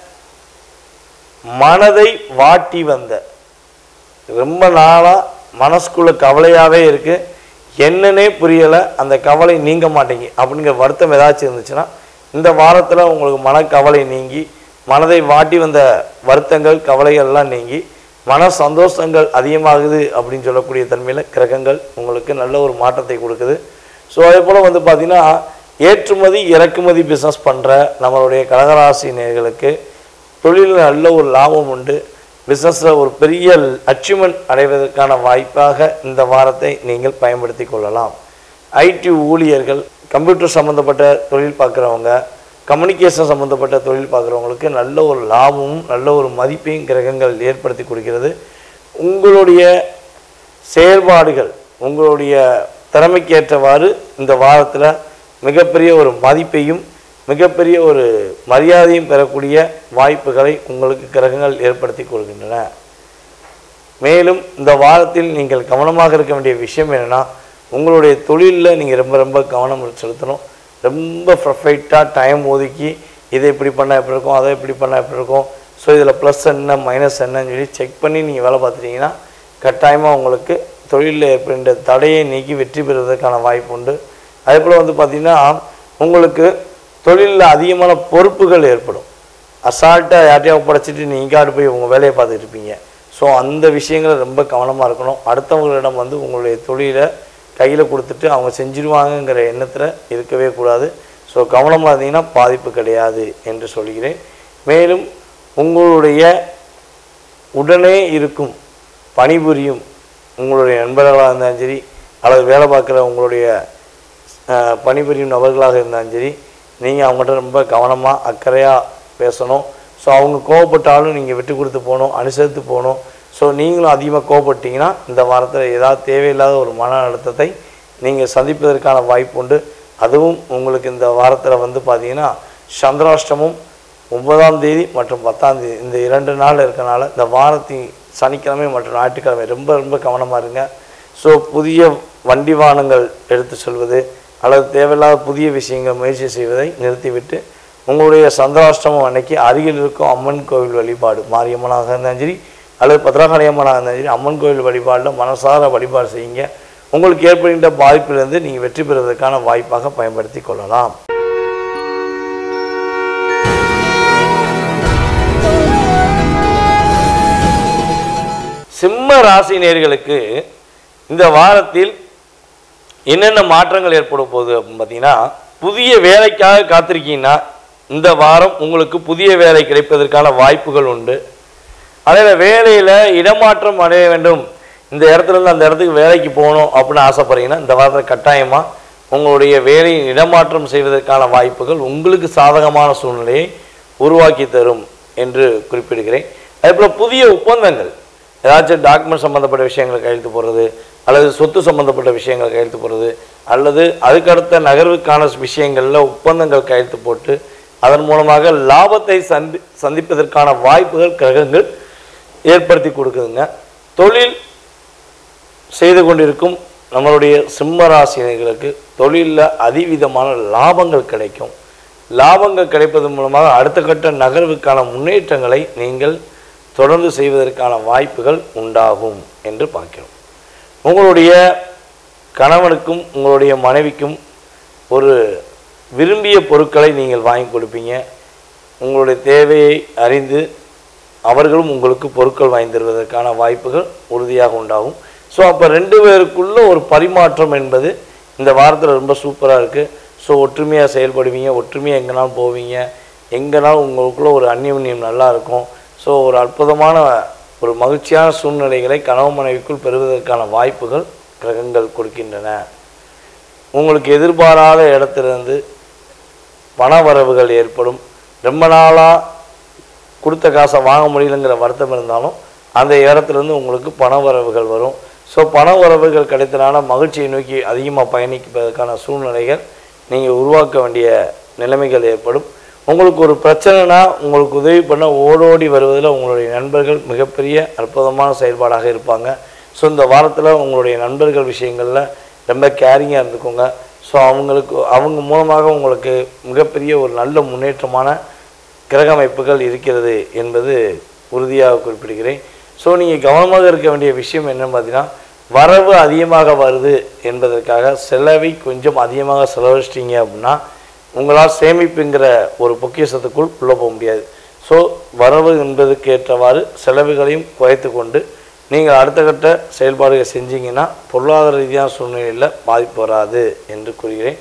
மனதை வாட்டி வந்த ரொம்ப நாளாக மனசுக்குள்ள கவலையாகவே இருக்குது என்னன்னே புரியலை அந்த கவலை நீங்க மாட்டேங்கி அப்படிங்கிற வருத்தம் ஏதாச்சும் இருந்துச்சுன்னா இந்த வாரத்தில் உங்களுக்கு மனக்கவலை நீங்கி மனதை வாட்டி வந்த வருத்தங்கள் கவலைகள்லாம் நீங்கி மன சந்தோஷங்கள் அதிகமாகுது அப்படின்னு சொல்லக்கூடிய தன்மையில் கிரகங்கள் உங்களுக்கு நல்ல ஒரு மாற்றத்தை கொடுக்குது ஸோ அதே போல் வந்து பார்த்திங்கன்னா ஏற்றுமதி இறக்குமதி பிஸ்னஸ் பண்ணுற நம்மளுடைய கடகராசி நேயர்களுக்கு தொழிலில் நல்ல ஒரு லாபம் உண்டு பிஸ்னஸில் ஒரு பெரிய அச்சீவ்மெண்ட் அடைவதற்கான வாய்ப்பாக இந்த வாரத்தை நீங்கள் பயன்படுத்தி கொள்ளலாம் ஐடி ஊழியர்கள் கம்ப்யூட்டர் சம்மந்தப்பட்ட தொழில் பார்க்குறவங்க கம்யூனிகேஷன் சம்மந்தப்பட்ட தொழில் பார்க்குறவங்களுக்கு நல்ல ஒரு லாபமும் நல்ல ஒரு மதிப்பையும் கிரகங்கள் ஏற்படுத்தி கொடுக்கிறது உங்களுடைய செயல்பாடுகள் உங்களுடைய திறமைக்கேற்றவாறு இந்த வாரத்தில் மிகப்பெரிய ஒரு மதிப்பையும் மிகப்பெரிய ஒரு மரியாதையும் பெறக்கூடிய வாய்ப்புகளை உங்களுக்கு கிரகங்கள் ஏற்படுத்தி கொள்கின்றன மேலும் இந்த வாரத்தில் நீங்கள் கவனமாக இருக்க வேண்டிய விஷயம் என்னென்னா உங்களுடைய தொழிலில் நீங்கள் ரொம்ப ரொம்ப கவனம் செலுத்தணும் ரொம்ப பர்ஃபெக்டாக டைம் ஒதுக்கி இதை இப்படி பண்ணால் எப்படி இருக்கும் அதை இப்படி பண்ணால் எப்படி இருக்கும் ஸோ இதில் ப்ளஸ் என்ன மைனஸ் என்னன்னு சொல்லி செக் பண்ணி நீங்கள் வேலை பார்த்துட்டீங்கன்னா கட்டாயமாக உங்களுக்கு தொழிலில் ஏற்படுகின்ற தடையை நீக்கி வெற்றி பெறுவதற்கான வாய்ப்பு உண்டு அதே போல் வந்து பார்த்திங்கன்னா உங்களுக்கு தொழிலில் அதிகமான பொறுப்புகள் ஏற்படும் அசால்ட்டாக யார்ட்டையா ஒப்படைச்சிட்டு நீங்கள் போய் உங்கள் வேலையை பார்த்துட்டு இருப்பீங்க ஸோ அந்த விஷயங்களை ரொம்ப கவனமாக இருக்கணும் அடுத்தவங்களிடம் வந்து உங்களுடைய தொழிலை கையில் கொடுத்துட்டு அவங்க செஞ்சிருவாங்கங்கிற எண்ணத்தில் இருக்கவே கூடாது ஸோ கவனமாக இருந்தீங்கன்னா பாதிப்பு கிடையாது என்று சொல்கிறேன் மேலும் உங்களுடைய உடனே இருக்கும் பணிபுரியும் உங்களுடைய நண்பர்களாக இருந்தாலும் சரி அல்லது வேலை பார்க்குற உங்களுடைய அஹ், பணிபுரியும் நபர்களாக இருந்தாலும் சரி நீங்கள் அவங்ககிட்ட ரொம்ப கவனமாக அக்கறையாக பேசணும் ஸோ அவங்க கோவப்பட்டாலும் நீங்கள் விட்டு கொடுத்து போகணும் அனுசரித்து போகணும் ஸோ நீங்களும் அதிகமாக கோவப்பட்டீங்கன்னா இந்த வாரத்தில் ஏதாவது தேவையில்லாத ஒரு மன அழுத்தத்தை நீங்கள் சந்திப்பதற்கான வாய்ப்பு உண்டு அதுவும் உங்களுக்கு இந்த வாரத்தில் வந்து பார்த்தீங்கன்னா சந்திராஷ்டமம் ஒன்பதாம் தேதி மற்றும் பத்தாம் தேதி இந்த இரண்டு நாள் இருக்கனால இந்த வாரத்தின் சனிக்கிழமை மற்றும் ஞாயிற்றுக்கிழமை ரொம்ப ரொம்ப கவனமாக இருங்க ஸோ புதிய வண்டி வாகனங்கள் எடுத்து செல்வது அல்லது தேவையில்லாத புதிய விஷயங்கள் முயற்சி செய்வதை நிறுத்திவிட்டு உங்களுடைய சந்திராஷ்டமம் அன்னைக்கு அருகில் இருக்கும் அம்மன் கோவில் வழிபாடு மாரியம்மனாக இருந்தாலும் சரி அல்லது பத்ரகாளி அம்மனாக இருந்தாலும் சரி அம்மன் கோவில் வழிபாடில் மனசார வழிபாடு செய்யுங்க உங்களுக்கு ஏற்படுகின்ற பாதிப்பிலிருந்து நீங்கள் வெற்றி பெறுவதற்கான வாய்ப்பாக பயன்படுத்தி கொள்ளலாம் சிம்ம ராசி நேர்களுக்கு இந்த வாரத்தில் என்னென்ன மாற்றங்கள் ஏற்பட போகுது அப்படின்னு பார்த்தீங்கன்னா புதிய வேலைக்காக காத்திருக்கீங்கன்னா இந்த வாரம் உங்களுக்கு புதிய வேலை கிடைப்பதற்கான வாய்ப்புகள் உண்டு அதே வேலையில் இடமாற்றம் அடைய வேண்டும் இந்த இடத்துல இருந்து அந்த இடத்துக்கு வேலைக்கு போகணும் அப்படின்னு ஆசைப்படுறீங்கன்னா இந்த வாரத்தில் கட்டாயமாக உங்களுடைய வேலையை இடமாற்றம் செய்வதற்கான வாய்ப்புகள் உங்களுக்கு சாதகமான சூழ்நிலையை உருவாக்கி தரும் என்று குறிப்பிடுகிறேன் அதேபோல் புதிய ஒப்பந்தங்கள் ஏதாச்சும் டாக்குமெண்ட் சம்மந்தப்பட்ட விஷயங்களை கையெழுத்து போடுறது அல்லது சொத்து சம்மந்தப்பட்ட விஷயங்களை கையெழுத்து போடுறது அல்லது அதுக்கடுத்த நகர்வுக்கான விஷயங்களில் ஒப்பந்தங்கள் கையெழுத்து போட்டு அதன் மூலமாக லாபத்தை சந்தி சந்திப்பதற்கான வாய்ப்புகள் கிரகங்கள் ஏற்படுத்தி கொடுக்குதுங்க தொழில் செய்து கொண்டிருக்கும் நம்மளுடைய சிம்ம ராசினியர்களுக்கு தொழிலில் அதிவிதமான லாபங்கள் கிடைக்கும் லாபங்கள் கிடைப்பதன் மூலமாக அடுத்த கட்ட நகர்வுக்கான முன்னேற்றங்களை நீங்கள் தொடர்ந்து செய்வதற்கான வாய்ப்புகள் உண்டாகும் என்று பார்க்கிறோம் உங்களுடைய கணவனுக்கும் உங்களுடைய மனைவிக்கும் ஒரு விரும்பிய பொருட்களை நீங்கள் வாங்கி கொடுப்பீங்க உங்களுடைய தேவையை அறிந்து அவர்களும் உங்களுக்கு பொருட்கள் வாங்கி தருவதற்கான வாய்ப்புகள் உறுதியாக உண்டாகும் ஸோ அப்போ ரெண்டு பேருக்குள்ள ஒரு பரிமாற்றம் என்பது இந்த வாரத்தில் ரொம்ப சூப்பராக இருக்குது ஸோ ஒற்றுமையாக செயல்படுவீங்க ஒற்றுமையாக எங்கேனாலும் போவீங்க எங்கேனாலும் உங்களுக்குள்ள ஒரு அந்நியம் நல்லா இருக்கும் ஸோ ஒரு அற்புதமான ஒரு மகிழ்ச்சியான சூழ்நிலைகளை கணவன் மனைவிக்குள் பெறுவதற்கான வாய்ப்புகள் கிரகங்கள் கொடுக்கின்றன உங்களுக்கு எதிர்பாராத இடத்திலிருந்து பண வரவுகள் ஏற்படும் ரொம்ப நாளாக கொடுத்த காசை வாங்க முடியலங்கிற வருத்தம் இருந்தாலும் அந்த இடத்துலேருந்து உங்களுக்கு பண வரவுகள் வரும் ஸோ பண வரவுகள் கிடைத்தனால மகிழ்ச்சியை நோக்கி அதிகமாக பயணிப்பதற்கான சூழ்நிலைகள் நீங்கள் உருவாக்க வேண்டிய நிலைமைகள் ஏற்படும் உங்களுக்கு ஒரு பிரச்சனைனா உங்களுக்கு உதவி பண்ண ஓடோடி வருவதில் உங்களுடைய நண்பர்கள் மிகப்பெரிய அற்புதமான செயல்பாடாக இருப்பாங்க ஸோ இந்த வாரத்தில் உங்களுடைய நண்பர்கள் விஷயங்களில் ரொம்ப கேரிங்காக இருந்துக்கோங்க ஸோ அவங்களுக்கு அவங்க மூலமாக உங்களுக்கு மிகப்பெரிய ஒரு நல்ல முன்னேற்றமான கிரக அமைப்புகள் இருக்கிறது என்பது உறுதியாக குறிப்பிடுகிறேன் ஸோ நீங்கள் கவனமாக இருக்க வேண்டிய விஷயம் என்னன்னு பார்த்தீங்கன்னா வரவு அதிகமாக வருது என்பதற்காக செலவை கொஞ்சம் அதிகமாக செலவழிச்சிட்டீங்க அப்படின்னா உங்களால் சேமிப்புங்கிற ஒரு பொக்கிஷத்துக்குள் உள்ளே போக முடியாது ஸோ வரவு என்பதற்கு ஏற்றவாறு செலவுகளையும் குறைத்து கொண்டு நீங்கள் அடுத்த கட்ட செயல்பாடுகள் செஞ்சீங்கன்னா பொருளாதார ரீதியான சூழ்நிலையில் பாதிப்பு வராது என்று கூறுகிறேன்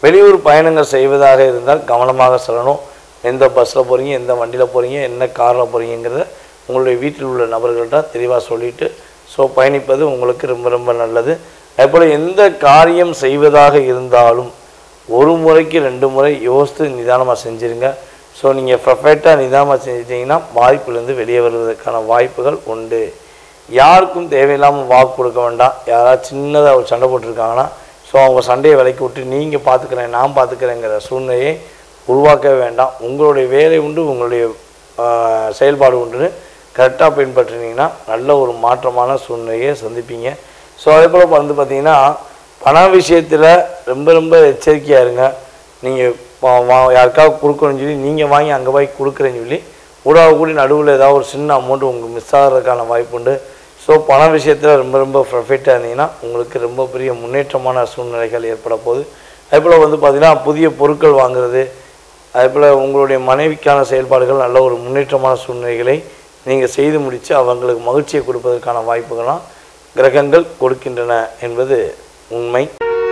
வெளியூர் பயணங்கள் செய்வதாக இருந்தால் கவனமாக செல்லணும் எந்த பஸ்ஸில் போகிறீங்க எந்த வண்டியில் போகிறீங்க என்ன காரில் போகிறீங்கிறத உங்களுடைய வீட்டில் உள்ள நபர்கள்ட்ட தெளிவாக சொல்லிவிட்டு ஸோ பயணிப்பது உங்களுக்கு ரொம்ப ரொம்ப நல்லது அதேபோல் எந்த காரியம் செய்வதாக இருந்தாலும் ஒரு முறைக்கு ரெண்டு முறை யோசித்து நிதானமாக செஞ்சுருங்க ஸோ நீங்கள் பர்ஃபெக்டாக நிதானமாக செஞ்சிட்டிங்கன்னா பாதிப்புலேருந்து வெளியே வருவதற்கான வாய்ப்புகள் உண்டு யாருக்கும் தேவையில்லாமல் வாக்கு கொடுக்க வேண்டாம் யாராவது சின்னதாக ஒரு சண்டை போட்டிருக்காங்கன்னா ஸோ அவங்க சண்டையை விலைக்கு விட்டு நீங்கள் பார்த்துக்கிறேன் நான் பார்த்துக்கிறேங்கிற சூழ்நிலையை உருவாக்க வேண்டாம் உங்களுடைய வேலை உண்டு உங்களுடைய ஆஹ், செயல்பாடு உண்டுன்னு கரெக்டாக பின்பற்றினீங்கன்னா நல்ல ஒரு மாற்றமான சூழ்நிலையை சந்திப்பீங்க ஸோ அதே போல் வந்து பார்த்தீங்கன்னா பண விஷயத்தில் ரொம்ப ரொம்ப எச்சரிக்கையாக இருங்க நீங்கள் யாருக்காவது கொடுக்கணும்னு சொல்லி நீங்கள் வாங்கி அங்கே போய் கொடுக்குறேன்னு சொல்லி ஊடாக கூடி நடுவில் ஏதாவது ஒரு சின்ன அமௌண்ட் உங்களுக்கு மிஸ் ஆகிறதுக்கான வாய்ப்பு உண்டு ஸோ பண விஷயத்தில் ரொம்ப ரொம்ப ப்ரொஃபிட்டாக இருந்தீங்கன்னா உங்களுக்கு ரொம்ப பெரிய முன்னேற்றமான சூழ்நிலைகள் ஏற்பட போகுது அதேபோல் வந்து பார்த்திங்கன்னா புதிய பொருட்கள் வாங்குறது அதேபோல் உங்களுடைய மனைவிக்கான செயல்பாடுகள் நல்ல ஒரு முன்னேற்றமான சூழ்நிலைகளை நீங்கள் செய்து முடித்து அவங்களுக்கு மகிழ்ச்சியை கொடுப்பதற்கான வாய்ப்புகள்லாம் கிரகங்கள் கொடுக்கின்றன என்பது உண்மை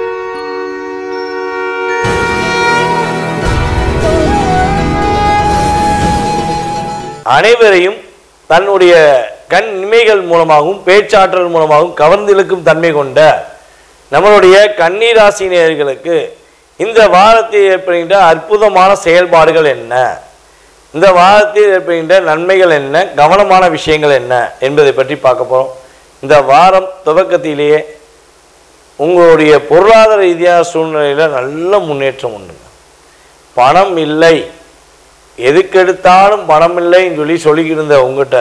அனைவரையும் தன்னுடைய கண் இமைகள் மூலமாகவும் பேச்சாற்றல் மூலமாகவும் கவர்ந்திழுக்கும் தன்மை கொண்ட நம்மளுடைய கன்னிராசி நேயர்களுக்கு இந்த வாரத்தில் ஏற்படுகின்ற அற்புதமான செயல்பாடுகள் என்ன இந்த வாரத்தில் ஏற்படுகின்ற நன்மைகள் என்ன கவனமான விஷயங்கள் என்ன என்பதை பற்றி பார்க்க போகிறோம் இந்த வாரம் துவக்கத்திலேயே உங்களுடைய பொருளாதார ரீதியான சூழ்நிலையில் நல்ல முன்னேற்றம் உண்டுங்க பணம் இல்லை எதுக்கெடுத்தாலும் பணம் இல்லைன்னு சொல்லி சொல்லிக்கிட்டு இருந்த உங்ககிட்ட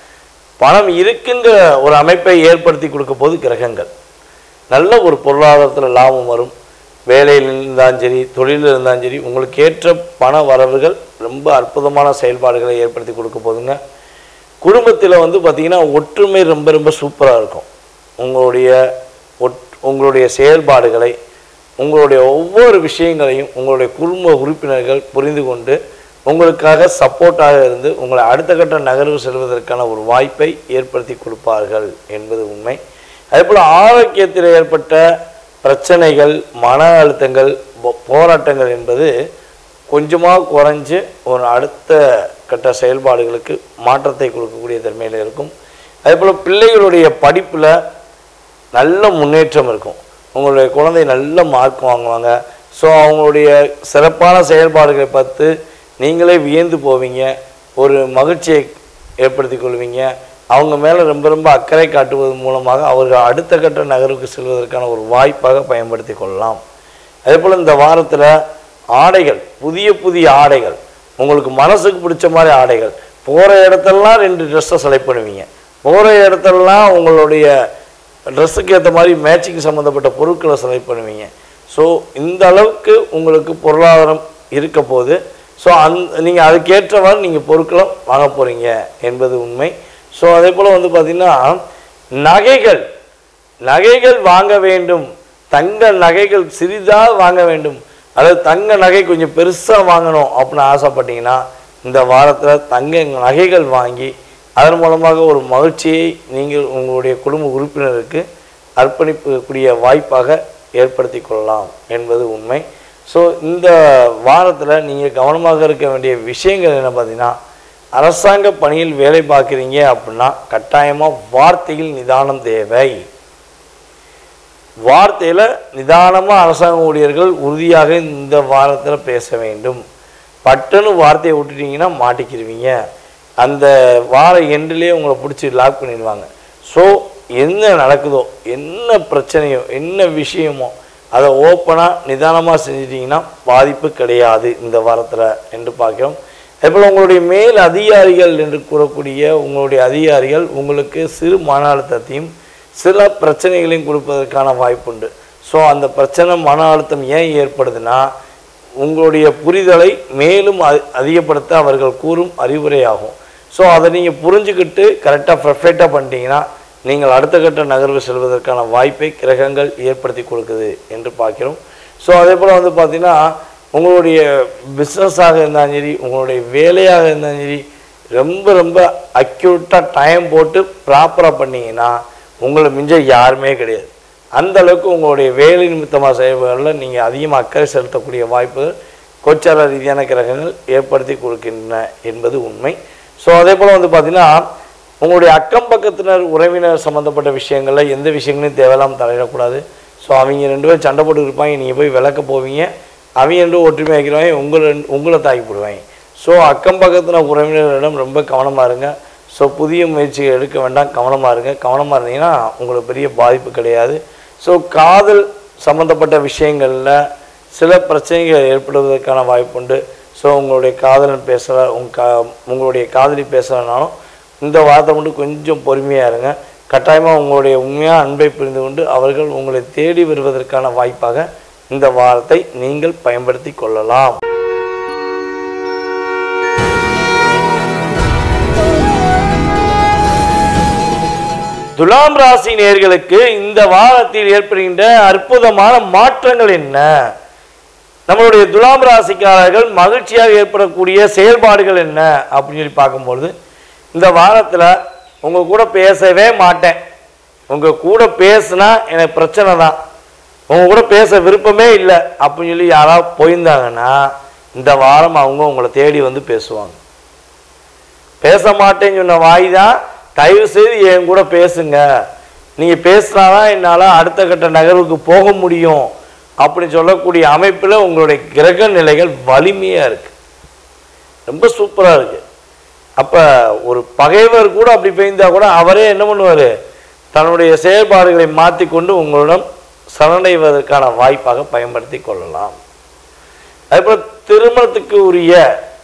பணம் இருக்கின்ற ஒரு அமைப்பை ஏற்படுத்தி கொடுக்க போது கிரகங்கள் நல்ல ஒரு பொருளாதாரத்தில் லாபம் வரும் வேலையில் இருந்தாலும் சரி தொழிலில் இருந்தாலும் சரி உங்களுக்கு ஏற்ற பண வரவுகள் ரொம்ப அற்புதமான செயல்பாடுகளை ஏற்படுத்தி கொடுக்க போதுங்க குடும்பத்தில் வந்து பார்த்திங்கன்னா ஒற்றுமை ரொம்ப ரொம்ப சூப்பராக இருக்கும் உங்களுடைய ஒட் உங்களுடைய செயல்பாடுகளை உங்களுடைய ஒவ்வொரு விஷயங்களையும் உங்களுடைய குடும்ப உறுப்பினர்கள் புரிந்து கொண்டு உங்களுக்காக சப்போர்ட்டாக இருந்து உங்களை அடுத்த கட்ட நகர்வு செல்வதற்கான ஒரு வாய்ப்பை ஏற்படுத்தி கொடுப்பார்கள் என்பது உண்மை அதேபோல் ஆரோக்கியத்தில் ஏற்பட்ட பிரச்சனைகள் மன அழுத்தங்கள் போ- போராட்டங்கள் என்பது கொஞ்சமாக குறைஞ்சு ஒரு அடுத்த கட்ட செயல்பாடுகளுக்கு மாற்றத்தை கொடுக்கக்கூடிய தன்மையில் இருக்கும் அதேபோல் பிள்ளைகளுடைய படிப்பில் நல்ல முன்னேற்றம் இருக்கும் உங்களுடைய குழந்தை நல்ல மார்க் வாங்குவாங்க ஸோ அவங்களுடைய சிறப்பான செயல்பாடுகளை பார்த்து நீங்களே வியந்து போவீங்க ஒரு மகிழ்ச்சியை ஏற்படுத்தி கொள்வீங்க அவங்க மேலே ரொம்ப ரொம்ப அக்கறை காட்டுவது மூலமாக அவர்கள் அடுத்த கட்ட நகர்வுக்கு செல்வதற்கான ஒரு வாய்ப்பாக பயன்படுத்தி கொள்ளலாம் அதே போல் இந்த வாரத்தில் ஆடைகள் புதிய புதிய ஆடைகள் உங்களுக்கு மனசுக்கு பிடிச்ச மாதிரி ஆடைகள் போகிற இடத்தெல்லாம் ரெண்டு ட்ரெஸ்ஸை செலக்ட் பண்ணுவீங்க போகிற இடத்தெல்லாம் உங்களுடைய ட்ரெஸ்ஸுக்கு ஏற்ற மாதிரி மேட்சிங் சம்மந்தப்பட்ட பொருட்களை செலக்ட் பண்ணுவீங்க ஸோ இந்த அளவுக்கு உங்களுக்கு பொருளாதாரம் இருக்க போது ஸோ அந் நீங்கள் அதுக்கேற்றவாறு நீங்கள் பொருட்களை வாங்க போகிறீங்க என்பது உண்மை ஸோ அதே போல் வந்து பார்த்திங்கன்னா நகைகள் நகைகள் வாங்க வேண்டும் தங்க நகைகள் சிறிதாக வாங்க வேண்டும் அதாவது தங்க நகை கொஞ்சம் பெருசாக வாங்கணும் அப்படின்னு ஆசைப்பட்டீங்கன்னா இந்த வாரத்தில் தங்க நகைகள் வாங்கி அதன் மூலமாக ஒரு மகிழ்ச்சியை நீங்கள் உங்களுடைய குடும்ப உறுப்பினருக்கு அர்ப்பணிக்கக்கூடிய வாய்ப்பாக ஏற்படுத்தி கொள்ளலாம் என்பது உண்மை ஸோ இந்த வாரத்தில் நீங்கள் கவனமாக இருக்க வேண்டிய விஷயங்கள் என்ன பார்த்தீங்கன்னா அரசாங்க பணியில் வேலை பார்க்குறீங்க அப்படின்னா கட்டாயமாக வார்த்தையில் நிதானம் தேவை வார்த்தையில் நிதானமாக அரசாங்க ஊழியர்கள் உறுதியாக இந்த வாரத்தில் பேச வேண்டும் பட்டுன்னு வார்த்தையை விட்டுட்டீங்கன்னா மாட்டிக்கிருவீங்க அந்த வார எண்டுலேயே உங்களை பிடிச்சி லாக் பண்ணிடுவாங்க ஸோ என்ன நடக்குதோ என்ன பிரச்சனையோ என்ன விஷயமோ அதை ஓப்பனாக நிதானமாக செஞ்சிட்டிங்கன்னா பாதிப்பு கிடையாது இந்த வாரத்தில் என்று பார்க்கிறோம் அதேபோல் உங்களுடைய மேல் அதிகாரிகள் என்று கூறக்கூடிய உங்களுடைய அதிகாரிகள் உங்களுக்கு சிறு மன அழுத்தத்தையும் சில பிரச்சனைகளையும் கொடுப்பதற்கான வாய்ப்புண்டு ஸோ அந்த பிரச்சனை மன அழுத்தம் ஏன் ஏற்படுதுன்னா உங்களுடைய புரிதலை மேலும் அ- அதிகப்படுத்த அவர்கள் கூறும் அறிவுரையாகும் ஸோ அதை நீங்கள் புரிஞ்சுக்கிட்டு கரெக்டாக பர்ஃபெக்டாக பண்ணிட்டீங்கன்னா நீங்கள் அடுத்த கட்ட நகர்வு செல்வதற்கான வாய்ப்பை கிரகங்கள் ஏற்படுத்தி கொடுக்குது என்று பார்க்கிறோம் ஸோ அதே போல் வந்து பார்த்திங்கன்னா உங்களுடைய பிஸ்னஸாக இருந்தாலும் சரி உங்களுடைய வேலையாக இருந்தாலும் சரி ரொம்ப ரொம்ப அக்யூட்டாக டைம் போட்டு ப்ராப்பராக பண்ணீங்கன்னா உங்களை மிஞ்ச யாருமே கிடையாது அந்த அளவுக்கு உங்களுடைய வேலை நிமித்தமாக செயல்பாடுகளில் நீங்கள் அதிகமாக அக்கறை செலுத்தக்கூடிய வாய்ப்புகள் கோச்சார ரீதியான கிரகங்கள் ஏற்படுத்தி கொடுக்கின்றன என்பது உண்மை ஸோ அதே போல் வந்து பார்த்திங்கன்னா உங்களுடைய அக்கம் பக்கத்தினர் உறவினர் சம்மந்தப்பட்ட விஷயங்களில் எந்த விஷயங்களையும் தேவையில்லாமல் தலையிடக்கூடாது ஸோ அவங்க ரெண்டு பேரும் சண்டை போட்டு இருப்பாங்க நீங்கள் போய் விளக்க போவீங்க அவங்க ரெண்டு ஒற்றுமை வைக்கிறவங்க உங்களை உங்களை தாக்கி போடுவாங்க ஸோ அக்கம் பக்கத்தில் உறவினர்களிடம் ரொம்ப கவனமாக இருங்க ஸோ புதிய முயற்சிகள் எடுக்க வேண்டாம் கவனமாக இருங்க கவனமாக இருந்தீங்கன்னா உங்களுக்கு பெரிய பாதிப்பு கிடையாது ஸோ காதல் சம்மந்தப்பட்ட விஷயங்களில் சில பிரச்சனைகள் ஏற்படுவதற்கான வாய்ப்புண்டு ஸோ உங்களுடைய காதலன் பேசல உங்க கா உங்களுடைய காதலி பேசலைனாலும் இந்த வார்த்தை மட்டும் கொஞ்சம் பொறுமையாக இருங்க கட்டாயமாக உங்களுடைய உண்மையான அன்பை புரிந்து கொண்டு அவர்கள் உங்களை தேடி வருவதற்கான வாய்ப்பாக இந்த வாரத்தை நீங்கள் பயன்படுத்தி கொள்ளலாம் துலாம் ராசி நேர்களுக்கு இந்த வாரத்தில் ஏற்படுகின்ற அற்புதமான மாற்றங்கள் என்ன நம்மளுடைய துலாம் ராசிக்காரர்கள் மகிழ்ச்சியாக ஏற்படக்கூடிய செயல்பாடுகள் என்ன அப்படின்னு சொல்லி பார்க்கும்பொழுது இந்த வாரத்தில் உங்கள் கூட பேசவே மாட்டேன் உங்கள் கூட பேசுனா எனக்கு பிரச்சனை தான் உங்கள் கூட பேச விருப்பமே இல்லை அப்படின்னு சொல்லி யாராவது போயிருந்தாங்கன்னா இந்த வாரம் அவங்க உங்களை தேடி வந்து பேசுவாங்க பேச மாட்டேன்னு சொன்ன வாய் தான் தயவு செய்து என் கூட பேசுங்க நீங்கள் பேசினாதான் என்னால் அடுத்த கட்ட நகர்வுக்கு போக முடியும் அப்படின்னு சொல்லக்கூடிய அமைப்பில் உங்களுடைய கிரக நிலைகள் வலிமையாக இருக்குது ரொம்ப சூப்பராக இருக்குது அப்போ ஒரு பகைவர் கூட அப்படி பெய்ந்தா கூட அவரே என்ன பண்ணுவார் தன்னுடைய செயல்பாடுகளை மாற்றி கொண்டு உங்களிடம் சரணடைவதற்கான வாய்ப்பாக பயன்படுத்தி கொள்ளலாம் அதேபோல் திருமணத்துக்கு உரிய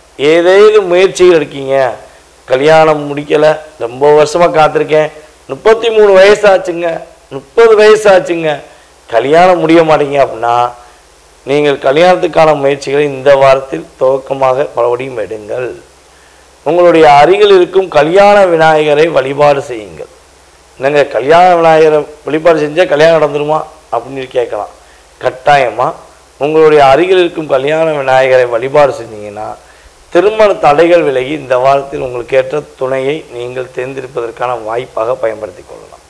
ஏதேனும் முயற்சிகள் இருக்கீங்க கல்யாணம் முடிக்கலை ரொம்ப வருஷமாக காத்திருக்கேன் முப்பத்தி மூணு வயசாச்சுங்க முப்பது வயசாச்சுங்க கல்யாணம் முடிய மாட்டீங்க அப்படின்னா நீங்கள் கல்யாணத்துக்கான முயற்சிகளை இந்த வாரத்தில் துவக்கமாக மறுபடியும் எடுங்கள் உங்களுடைய அருகில் இருக்கும் கல்யாண விநாயகரை வழிபாடு செய்யுங்கள் என்னங்க கல்யாண விநாயகரை வழிபாடு செஞ்சால் கல்யாணம் நடந்துருமா அப்படின்னு சொல்லி கேட்கலாம் கட்டாயமாக உங்களுடைய அருகில் இருக்கும் கல்யாண விநாயகரை வழிபாடு செஞ்சீங்கன்னா திருமண தடைகள் விலகி இந்த வாரத்தில் உங்களுக்கு ஏற்ற துணையை நீங்கள் தேர்ந்தெடுப்பதற்கான வாய்ப்பாக பயன்படுத்தி கொள்ளலாம்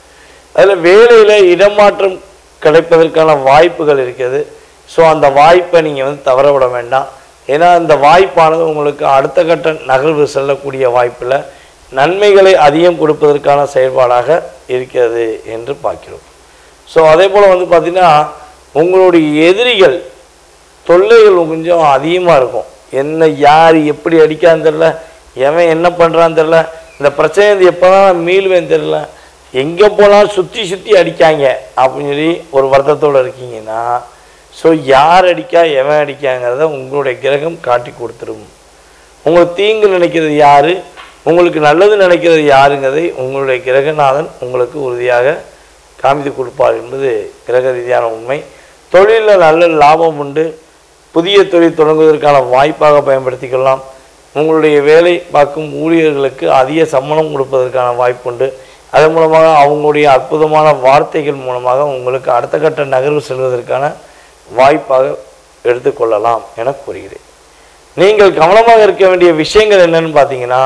அதில் வேலையில் இடமாற்றம் கிடைப்பதற்கான வாய்ப்புகள் இருக்கிறது ஸோ அந்த வாய்ப்பை நீங்கள் வந்து தவற விட வேண்டாம் ஏன்னா இந்த வாய்ப்பானது உங்களுக்கு அடுத்த கட்ட நகர்வு செல்லக்கூடிய வாய்ப்பில் நன்மைகளை அதிகம் கொடுப்பதற்கான செயல்பாடாக இருக்கிறது என்று பார்க்கிறோம் ஸோ அதே போல் வந்து பார்த்திங்கன்னா உங்களுடைய எதிரிகள் தொல்லைகள் கொஞ்சம் அதிகமாக இருக்கும் என்ன யார் எப்படி அடிக்கான்னு தெரில எவன் என்ன பண்ணுறான்னு தெரில இந்த பிரச்சனை இது எப்போ தான் மீளுவேன்னு தெரில எங்கே போனாலும் சுற்றி சுற்றி அடிக்காங்க அப்படின்னு சொல்லி ஒரு வருத்தத்தோடு இருக்கீங்கன்னா ஸோ யார் அடிக்கா எவன் அடிக்காங்கிறத உங்களுடைய கிரகம் காட்டி கொடுத்துரும் உங்களுக்கு தீங்கு நினைக்கிறது யார் உங்களுக்கு நல்லது நினைக்கிறது யாருங்கிறதை உங்களுடைய கிரகநாதன் உங்களுக்கு உறுதியாக காமித்து கொடுப்பார் என்பது கிரக ரீதியான உண்மை தொழிலில் நல்ல லாபம் உண்டு புதிய தொழில் தொடங்குவதற்கான வாய்ப்பாக பயன்படுத்திக்கலாம் உங்களுடைய வேலை பார்க்கும் ஊழியர்களுக்கு அதிக சம்பளம் கொடுப்பதற்கான வாய்ப்புண்டு அதன் மூலமாக அவங்களுடைய அற்புதமான வார்த்தைகள் மூலமாக உங்களுக்கு அடுத்த கட்ட நகர்வு செல்வதற்கான வாய்ப்பாக எடுத்துக்கொள்ளலாம் என கூறுகிறேன் நீங்கள் கவனமாக இருக்க வேண்டிய விஷயங்கள் என்னன்னு பார்த்தீங்கன்னா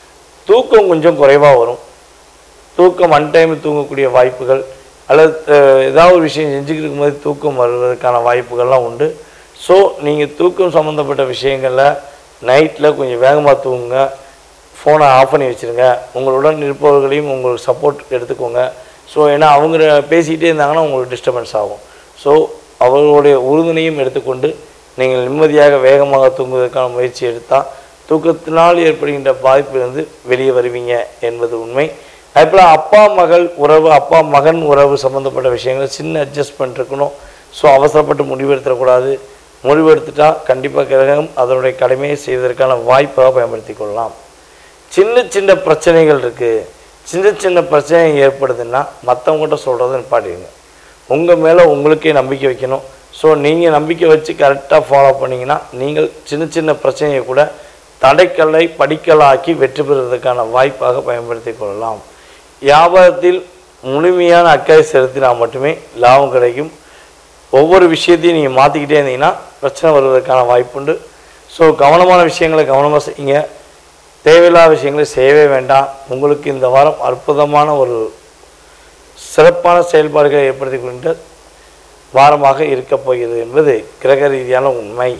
தூக்கம் கொஞ்சம் குறைவாக வரும் தூக்கம் அன் டைமில் தூங்கக்கூடிய வாய்ப்புகள் அல்லது அஹ், ஏதாவது ஒரு விஷயம் செஞ்சுக்கிட்டு இருக்கும்போது தூக்கம் வருவதற்கான வாய்ப்புகள்லாம் உண்டு ஸோ நீங்கள் தூக்கம் சம்மந்தப்பட்ட விஷயங்களில் நைட்டில் கொஞ்சம் வேகமாக தூங்குங்க ஃபோனை ஆஃப் பண்ணி வச்சுருங்க உங்களுடன் இருப்பவர்களையும் உங்களுக்கு சப்போர்ட் எடுத்துக்கோங்க ஸோ ஏன்னா அவங்க பேசிக்கிட்டே இருந்தாங்கன்னா உங்களுக்கு டிஸ்டர்பன்ஸ் ஆகும் ஸோ அவர்களுடைய உறுதுணையும் எடுத்துக்கொண்டு நீங்கள் நிம்மதியாக வேகமாக தூங்குவதற்கான முயற்சி எடுத்தால் தூக்கத்தினால் ஏற்படுகின்ற பாதிப்பிலிருந்து வெளியே வருவீங்க என்பது உண்மை அதேபோல் அப்பா மகள் உறவு அப்பா மகன் உறவு சம்மந்தப்பட்ட விஷயங்கள் சின்ன அட்ஜஸ்ட்மெண்ட் இருக்கணும் ஸோ அவசரப்பட்டு முடிவெடுத்துடக்கூடாது முடிவெடுத்துட்டா கண்டிப்பாக கிரகம் அதனுடைய கடமையை செய்வதற்கான வாய்ப்பாக பயன்படுத்தி கொள்ளலாம் சின்ன சின்ன பிரச்சனைகள் இருக்குது சின்ன சின்ன பிரச்சனை ஏற்படுதுன்னா மற்றவங்ககிட்ட சொல்கிறத நிப்பாட்டிடுங்க உங்கள் மேலே உங்களுக்கே நம்பிக்கை வைக்கணும் ஸோ நீங்கள் நம்பிக்கை வச்சு கரெக்டாக ஃபாலோ பண்ணீங்கன்னா நீங்கள் சின்ன சின்ன பிரச்சனையை கூட தடைக்கல்லை படிக்கலாக்கி வெற்றி பெறுவதற்கான வாய்ப்பாக பயன்படுத்தி கொள்ளலாம் வியாபாரத்தில் முழுமையான அக்கறை செலுத்தினா மட்டுமே லாபம் கிடைக்கும் ஒவ்வொரு விஷயத்தையும் நீங்கள் மாற்றிக்கிட்டே இருந்தீங்கன்னா பிரச்சனை வருவதற்கான வாய்ப்புண்டு ஸோ கவனமான விஷயங்களை கவனமாக செய்யுங்க தேவையில்லாத விஷயங்களை செய்யவே வேண்டாம் உங்களுக்கு இந்த வாரம் அற்புதமான ஒரு சிறப்பான செயல்பாடுகளை ஏற்படுத்திக் கொண்ட வாரமாக இருக்கப் போகிறது என்பது கிரக ரீதியான உண்மை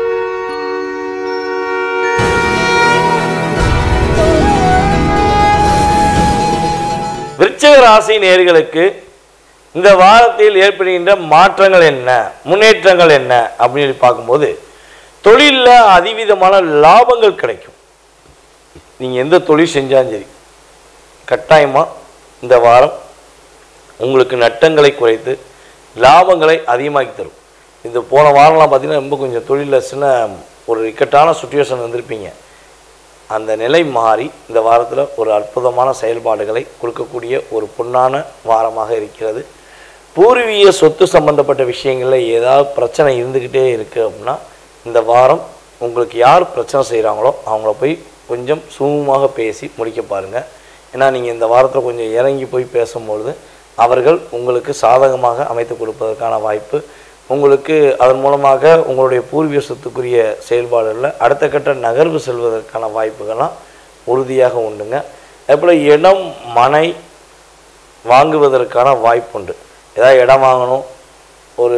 விருச்சிக ராசி நேர்களுக்கு இந்த வாரத்தில் ஏற்படுகின்ற மாற்றங்கள் என்ன முன்னேற்றங்கள் என்ன அப்படின்னு சொல்லி பார்க்கும்போது தொழிலில் அதிவிதமான லாபங்கள் கிடைக்கும் நீங்கள் எந்த தொழில் செஞ்சாலும் சரி கட்டாயமாக இந்த வாரம் உங்களுக்கு நட்டங்களை குறைத்து லாபங்களை அதிகமாக்கி தரும் இந்த போன வாரம்லாம் பார்த்தீங்கன்னா ரொம்ப கொஞ்சம் தொழிலில் சின்ன ஒரு இக்கட்டான சுச்சுவேஷன் வந்திருப்பீங்க அந்த நிலை மாறி இந்த வாரத்தில் ஒரு அற்புதமான செயல்பாடுகளை கொடுக்கக்கூடிய ஒரு பொன்னான வாரமாக இருக்கிறது பூர்வீக சொத்து சம்பந்தப்பட்ட விஷயங்களில் ஏதாவது பிரச்சனை இருந்துக்கிட்டே இருக்குது அப்படின்னா இந்த வாரம் உங்களுக்கு யார் பிரச்சனை செய்கிறாங்களோ அவங்கள போய் கொஞ்சம் சுமூகமாக பேசி முடிக்க பாருங்கள் ஏன்னா நீங்கள் இந்த வாரத்தில் கொஞ்சம் இறங்கி போய் பேசும்பொழுது அவர்கள் உங்களுக்கு சாதகமாக அமைத்து கொடுப்பதற்கான வாய்ப்பு உங்களுக்கு அதன் மூலமாக உங்களுடைய பூர்வீக சொத்துக்குரிய செயல்பாடுகளில் அடுத்த கட்ட நகர்வு செல்வதற்கான வாய்ப்புகள்லாம் உறுதியாக உண்டுங்க அதேபோல் இடம் மனை வாங்குவதற்கான வாய்ப்பு உண்டு ஏதாவது இடம் வாங்கணும் ஒரு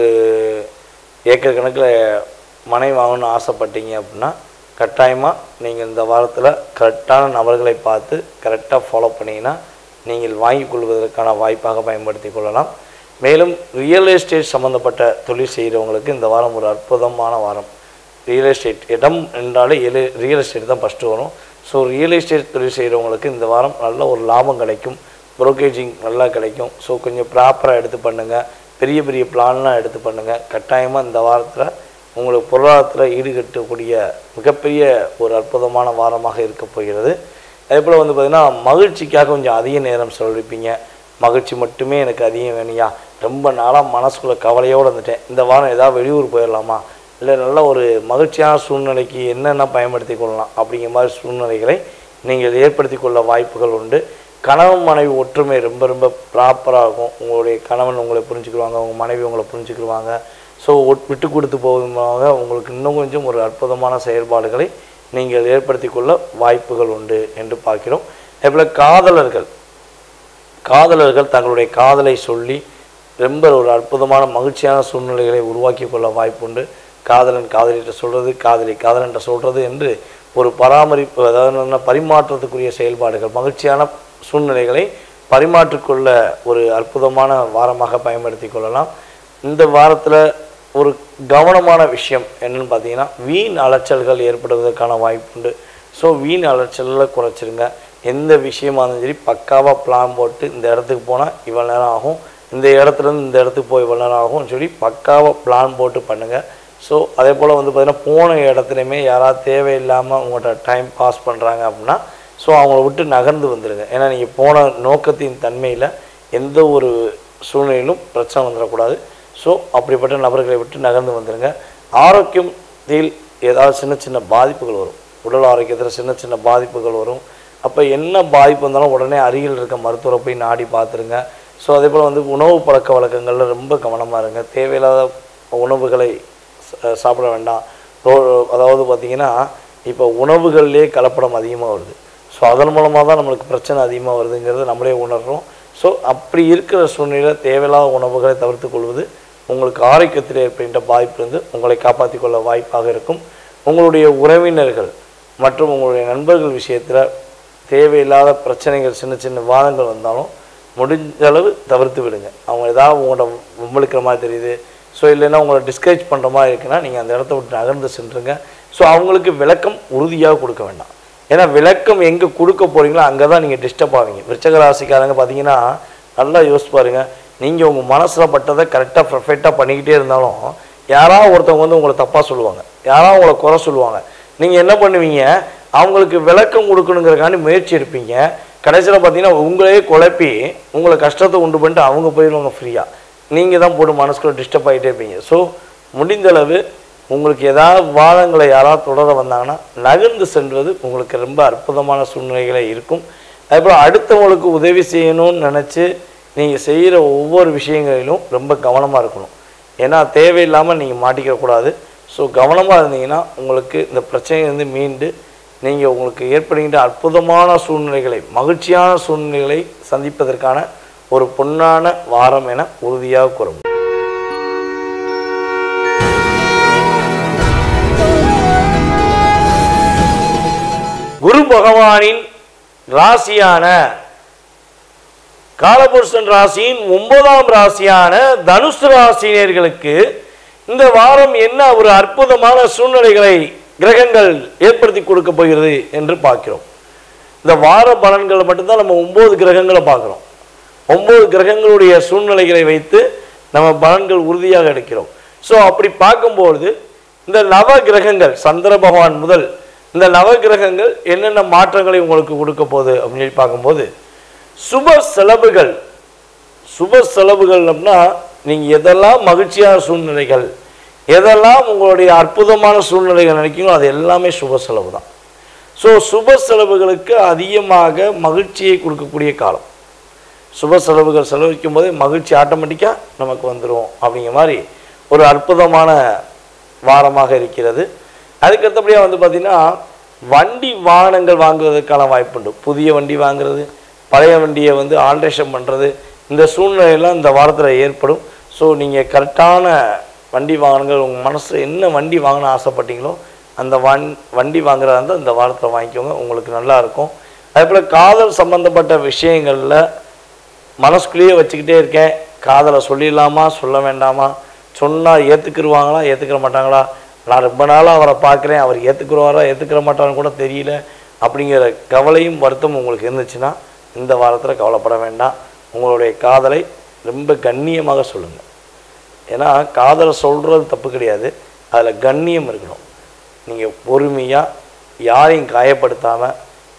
ஏக்கர் கணக்கில் மனை வாங்கணும்னு ஆசைப்பட்டீங்க அப்படின்னா கட்டாயமாக நீங்கள் இந்த வாரத்தில் கரெக்டான நபர்களை பார்த்து கரெக்டாக ஃபாலோ பண்ணிங்கன்னா நீங்கள் வாங்கிக் கொள்வதற்கான வாய்ப்பாக பயன்படுத்தி கொள்ளலாம் மேலும் ரியல் எஸ்டேட் சம்மந்தப்பட்ட தொழில் செய்கிறவங்களுக்கு இந்த வாரம் ஒரு அற்புதமான வாரம் ரியல் எஸ்டேட் இடம் என்றாலே எலு ரியல் எஸ்டேட் தான் ஃபஸ்ட்டு வரும் ஸோ ரியல் எஸ்டேட் தொழில் செய்கிறவங்களுக்கு இந்த வாரம் நல்ல ஒரு லாபம் கிடைக்கும் ப்ரோக்கேஜிங் நல்லா கிடைக்கும் ஸோ கொஞ்சம் ப்ராப்பராக எடுத்து பண்ணுங்கள் பெரிய பெரிய பிளான்லாம் எடுத்து பண்ணுங்கள் கட்டாயமாக இந்த வாரத்தில் உங்களுக்கு பொருளாதாரத்தில் ஈடுகட்டக்கூடிய மிகப்பெரிய ஒரு அற்புதமான வாரமாக இருக்க போகிறது அதே போல் வந்து பார்த்திங்கன்னா மகிழ்ச்சிக்காக கொஞ்சம் அதிக நேரம் செலவழிப்பீங்க மகிழ்ச்சி மட்டுமே எனக்கு அதிகம் வேணுயா ரொம்ப நாளாக மனசுக்குள்ளே கவலையோடு வந்துட்டேன் இந்த வாரம் ஏதாவது வெளியூர் போயிடலாமா இல்லை நல்ல ஒரு மகிழ்ச்சியான சூழ்நிலைக்கு என்னென்ன பயன்படுத்தி கொள்ளலாம் அப்படிங்கிற மாதிரி சூழ்நிலைகளை நீங்கள் ஏற்படுத்தி கொள்ள வாய்ப்புகள் உண்டு கணவன் மனைவி ஒற்றுமை ரொம்ப ரொம்ப ப்ராப்பராக இருக்கும் உங்களுடைய கணவன் உங்களை புரிஞ்சுக்கிடுவாங்க உங்கள் மனைவி உங்களை புரிஞ்சுக்கிடுவாங்க ஸோ விட்டு கொடுத்து போவதாக உங்களுக்கு இன்னும் கொஞ்சம் ஒரு அற்புதமான செயல்பாடுகளை நீங்கள் ஏற்படுத்தி கொள்ள வாய்ப்புகள் உண்டு என்று பார்க்கிறோம் அதேபோல் காதலர்கள் காதலர்கள் தங்களுடைய காதலை சொல்லி ரொம்ப ஒரு அற்புதமான மகிழ்ச்சியான சூழ்நிலைகளை உருவாக்கி கொள்ள வாய்ப்புண்டு காதலன் காதலிட்ட சொல்கிறது காதலி காதலன்ட்ட சொல்கிறது என்று ஒரு பராமரிப்பு அதாவது என்ன பரிமாற்றத்துக்குரிய செயல்பாடுகள் மகிழ்ச்சியான சூழ்நிலைகளை பரிமாற்றிக்கொள்ள ஒரு அற்புதமான வாரமாக பயன்படுத்தி கொள்ளலாம் இந்த வாரத்தில் ஒரு கவனமான விஷயம் என்னன்னு பார்த்தீங்கன்னா வீண் அலைச்சல்கள் ஏற்படுவதற்கான வாய்ப்புண்டு ஸோ வீண் அலைச்சல்களை குறைச்சிருங்க எந்த விஷயமா இருந்தாலும் சரி பக்காவாக பிளான் போட்டு இந்த இடத்துக்கு போனால் இவ்வளோ நேரம் ஆகும் இந்த இடத்துலேருந்து இந்த இடத்துக்கு போய் இவ்வளோ நேரம் ஆகும்னு சொல்லி பக்காவாக பிளான் போட்டு பண்ணுங்கள் ஸோ அதே போல் வந்து பார்த்திங்கன்னா போன இடத்துலையுமே யாராவது தேவையில்லாமல் உங்கள்கிட்ட டைம் பாஸ் பண்ணுறாங்க அப்படின்னா ஸோ அவங்கள விட்டு நகர்ந்து வந்துடுங்க ஏன்னா நீங்கள் போன நோக்கத்தின் தன்மையில் எந்த ஒரு சூழ்நிலையிலும் பிரச்சனை வந்துடக்கூடாது ஸோ அப்படிப்பட்ட நபர்களை விட்டு நகர்ந்து வந்துடுங்க ஆரோக்கியத்தில் ஏதாவது சின்ன சின்ன பாதிப்புகள் வரும் உடல் ஆரோக்கியத்தில் சின்ன சின்ன பாதிப்புகள் வரும் அப்போ என்ன பாதிப்பு வந்தாலும் உடனே அருகில் இருக்க மருத்துவரை போய் நாடி பார்த்துருங்க ஸோ அதே போல் வந்து உணவு பழக்க வழக்கங்களில் ரொம்ப கவனமாக இருங்க தேவையில்லாத உணவுகளை ச- சாப்பிட வேண்டாம் ரோ- அதாவது பார்த்திங்கன்னா இப்போ உணவுகள்லேயே கலப்படம் அதிகமாக வருது ஸோ அதன் மூலமாக தான் நம்மளுக்கு பிரச்சனை அதிகமாக வருதுங்கிறத நம்மளே உணர்றோம் ஸோ அப்படி இருக்கிற சூழ்நிலையில் தேவையில்லாத உணவுகளை தவிர்த்து கொள்வது உங்களுக்கு ஆரோக்கியத்தில் ஏற்படுகின்ற பாதிப்பிலிருந்து உங்களை காப்பாற்றிக் கொள்ள வாய்ப்பாக இருக்கும் உங்களுடைய உறவினர்கள் மற்றும் உங்களுடைய நண்பர்கள் விஷயத்தில் தேவையில்லாத பிரச்சனைகள் சின்ன சின்ன வாதங்கள் வந்தாலும் முடிஞ்ச அளவு தவிர்த்து விடுங்க அவங்க ஏதாவது உங்கள்கிட்ட வம்பிழுக்கிற மாதிரி தெரியுது ஸோ இல்லைன்னா உங்களை டிஸ்கரேஜ் பண்ணுற மாதிரி இருக்குன்னா நீங்கள் அந்த இடத்த விட்டு நகர்ந்து சென்றுங்க ஸோ அவங்களுக்கு விளக்கம் உறுதியாக கொடுக்க வேண்டாம் ஏன்னா விளக்கம் எங்கே கொடுக்க போகிறீங்களோ அங்கே தான் நீங்கள் டிஸ்டர்ப் ஆவீங்க விருச்சக ராசிக்காரங்க பார்த்தீங்கன்னா நல்லா யோசிச்சு பாருங்க நீங்கள் உங்கள் மனசில் பட்டதை கரெக்டாக பர்ஃபெக்டாக பண்ணிக்கிட்டே இருந்தாலும் யாராவது ஒருத்தவங்க வந்து உங்களை தப்பாக சொல்லுவாங்க யாராவது உங்களை குறை சொல்லுவாங்க நீங்கள் என்ன பண்ணுவீங்க அவங்களுக்கு விளக்கம் கொடுக்கணுங்கிறக்காண்டி முயற்சி எடுப்பீங்க கடைசியில் பார்த்தீங்கன்னா உங்களையே குழப்பி உங்களை கஷ்டத்தை உண்டு பண்ணிட்டு அவங்க போயிடுவாங்க ஃப்ரீயாக நீங்கள் தான் போட்டு மனசுக்குள்ள டிஸ்டர்ப் ஆகிட்டே இருப்பீங்க ஸோ முடிந்தளவு உங்களுக்கு ஏதாவது வாதங்களை யாராவது தொடர வந்தாங்கன்னா நகர்ந்து சென்றது உங்களுக்கு ரொம்ப அற்புதமான சூழ்நிலைகளை இருக்கும் அதேபோல் அடுத்தவங்களுக்கு உதவி செய்யணும்னு நினச்சி நீங்கள் செய்கிற ஒவ்வொரு விஷயங்களிலும் ரொம்ப கவனமாக இருக்கணும் ஏன்னா தேவையில்லாமல் நீங்கள் மாட்டிக்கக்கூடாது ஸோ கவனமாக இருந்தீங்கன்னா உங்களுக்கு இந்த பிரச்சனையிலிருந்து மீண்டு நீங்கள் உங்களுக்கு ஏற்படுகின்ற அற்புதமான சூழ்நிலைகளை மகிழ்ச்சியான சூழ்நிலைகளை சந்திப்பதற்கான ஒரு பொன்னான வாரம் என உறுதியாக கூற முடியும் குரு பகவானின் ராசியான காலபுருஷன் ராசியின் ஒன்பதாம் ராசியான தனுசு ராசினியர்களுக்கு இந்த வாரம் என்ன ஒரு அற்புதமான சூழ்நிலைகளை கிரகங்கள் ஏற்படுத்தி கொடுக்க போகிறது என்று பார்க்கிறோம் இந்த வார பலன்களை மட்டும்தான் நம்ம ஒன்பது கிரகங்களை பார்க்குறோம் ஒன்பது கிரகங்களுடைய சூழ்நிலைகளை வைத்து நம்ம பலன்கள் உறுதியாக எடுக்கிறோம் ஸோ அப்படி பார்க்கும்பொழுது இந்த நவ கிரகங்கள் சந்திர பகவான் முதல் இந்த நவ கிரகங்கள் என்னென்ன மாற்றங்களை உங்களுக்கு கொடுக்க போகுது அப்படின்னு சொல்லி பார்க்கும்போது சுப செலவுகள் சுப செலவுகள் அப்படின்னா நீங்கள் எதெல்லாம் மகிழ்ச்சியான சூழ்நிலைகள் எதெல்லாம் உங்களுடைய அற்புதமான சூழ்நிலைகள் நினைக்கிறீங்களோ அது எல்லாமே சுப செலவு தான் ஸோ சுப செலவுகளுக்கு அதிகமாக மகிழ்ச்சியை கொடுக்கக்கூடிய காலம் சுப செலவுகள் செலவழிக்கும் போதே மகிழ்ச்சி ஆட்டோமேட்டிக்காக நமக்கு வந்துடும் அப்படிங்கிற மாதிரி ஒரு அற்புதமான வாரமாக இருக்கிறது அதுக்கடுத்தபடியாக வந்து பார்த்திங்கன்னா வண்டி வாகனங்கள் வாங்குவதற்கான வாய்ப்புண்டு புதிய வண்டி வாங்குறது பழைய வண்டியை வந்து ஆல்ட்ரேஷன் பண்ணுறது இந்த சூழ்நிலையெல்லாம் இந்த வாரத்தில் ஏற்படும் ஸோ நீங்கள் கரெக்டான வண்டி வாகனங்கள் உங்கள் மனசில் என்ன வண்டி வாங்கணும் ஆசைப்பட்டீங்களோ அந்த வண் வண்டி வாங்குறதா இருந்தால் இந்த வாரத்தில் வாங்கிக்கோங்க உங்களுக்கு நல்லா இருக்கும் அதே போல் காதல் சம்பந்தப்பட்ட விஷயங்களில் மனசுக்குள்ளேயே வச்சுக்கிட்டே இருக்கேன் காதலை சொல்லிடலாமா சொல்ல வேண்டாமா சொன்னால் ஏற்றுக்கிருவாங்களா ஏற்றுக்கிற மாட்டாங்களா நான் ரொம்ப நாளாக அவரை பார்க்குறேன் அவர் ஏற்றுக்குருவாரா ஏற்றுக்கிற மாட்டான்னு கூட தெரியல அப்படிங்கிற கவலையும் வருத்தம் உங்களுக்கு இருந்துச்சுன்னா இந்த வாரத்தில் கவலைப்பட வேண்டாம் உங்களுடைய காதலை ரொம்ப கண்ணியமாக சொல்லுங்கள் ஏன்னா காதலை சொல்கிறது தப்பு கிடையாது அதில் கண்ணியம் இருக்கணும் நீங்கள் பொறுமையாக யாரையும் காயப்படுத்தாமல்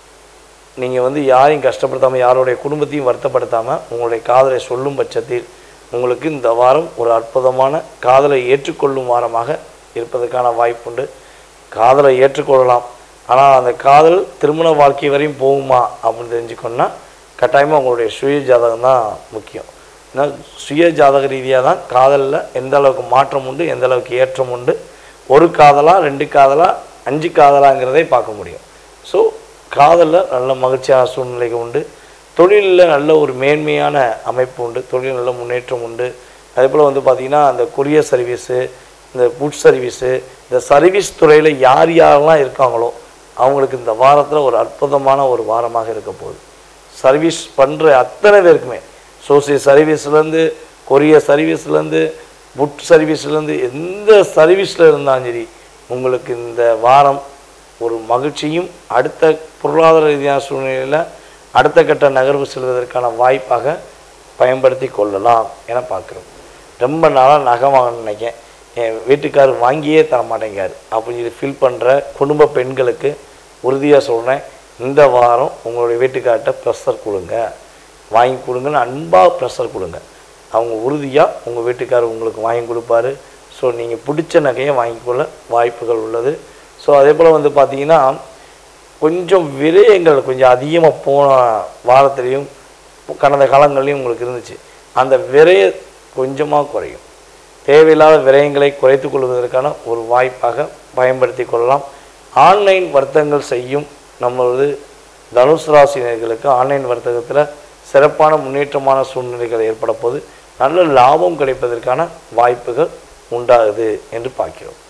நீங்கள் வந்து யாரையும் கஷ்டப்படுத்தாமல் யாருடைய குடும்பத்தையும் வருத்தப்படுத்தாமல் உங்களுடைய காதலை சொல்லும் பட்சத்தில் உங்களுக்கு இந்த வாரம் ஒரு அற்புதமான காதலை ஏற்றுக்கொள்ளும் வாரமாக இருப்பதற்கான வாய்ப்புண்டு காதலை ஏற்றுக்கொள்ளலாம் ஆனால் அந்த காதல் திருமண வாழ்க்கை வரையும் போகுமா அப்படின்னு தெரிஞ்சுக்கணுன்னா கட்டாயமாக உங்களுடைய சுய ஜாதகம் தான் முக்கியம் ஏன்னா சுய ஜாதக ரீதியாக தான் காதலில் எந்த அளவுக்கு மாற்றம் உண்டு எந்த அளவுக்கு ஏற்றம் உண்டு ஒரு காதலா ரெண்டு காதலா அஞ்சு காதலாங்கிறதை பார்க்க முடியும் ஸோ காதலில் நல்ல மகிழ்ச்சியான சூழ்நிலைகள் உண்டு தொழிலில் நல்ல ஒரு மேன்மையான அமைப்பு உண்டு தொழில் நல்ல முன்னேற்றம் உண்டு அதே போல் வந்து பார்த்திங்கன்னா அந்த கொரியர் சர்வீஸு இந்த ஃபுட் சர்வீஸு இந்த சர்வீஸ் துறையில் யார் யாரெல்லாம் இருக்காங்களோ அவங்களுக்கு இந்த வாரத்தில் ஒரு அற்புதமான ஒரு வாரமாக இருக்க போகுது சர்வீஸ் பண்ணுற அத்தனை பேருக்குமே சோசியல் சர்வீஸ்லேருந்து கொரியர் சர்வீஸ்லேருந்து ஃபுட் சர்வீஸ்லேருந்து எந்த சர்வீஸில் இருந்தாலும் சரி உங்களுக்கு இந்த வாரம் ஒரு மகிழ்ச்சியும் அடுத்த பொருளாதார ரீதியான சூழ்நிலையில் அடுத்த கட்ட நகர்வு செல்வதற்கான வாய்ப்பாக பயன்படுத்தி கொள்ளலாம் என பார்க்குறோம் ரொம்ப நாளாக நகை வாங்கணும்னு நினைக்கேன் என் வீட்டுக்காரர் வாங்கியே தர மாட்டேங்காரு அப்படின்னு சொல்லி ஃபீல் பண்ணுற குடும்ப பெண்களுக்கு உறுதியாக சொல்கிறேன் இந்த வாரம் உங்களுடைய வீட்டுக்கார்ட்ட ப்ரெஷர் கொடுங்க வாங்கி கொடுங்கன்னு அன்பாக ப்ரெஷர் கொடுங்க அவங்க உறுதியாக உங்கள் வீட்டுக்காரர் உங்களுக்கு வாங்கி கொடுப்பாரு ஸோ நீங்கள் பிடிச்ச நகையை வாங்கிக்கொள்ள வாய்ப்புகள் உள்ளது ஸோ அதே போல் வந்து பார்த்தீங்கன்னா கொஞ்சம் விரயங்கள் கொஞ்சம் அதிகமாக போன வாரத்துலேயும் கடந்த காலங்கள்லையும் உங்களுக்கு இருந்துச்சு அந்த விரய கொஞ்சமாக குறையும் தேவையில்லாத விரயங்களை குறைத்துக் கொள்வதற்கான ஒரு வாய்ப்பாக பயன்படுத்தி கொள்ளலாம் ஆன்லைன் வர்த்தகங்கள் செய்யும் நம்மளது தனுசு ராசினியர்களுக்கு ஆன்லைன் வர்த்தகத்தில் சிறப்பான முன்னேற்றமான சூழ்நிலைகள் ஏற்பட போது நல்ல லாபம் கிடைப்பதற்கான வாய்ப்புகள் உண்டாகுது என்று பார்க்கிறோம்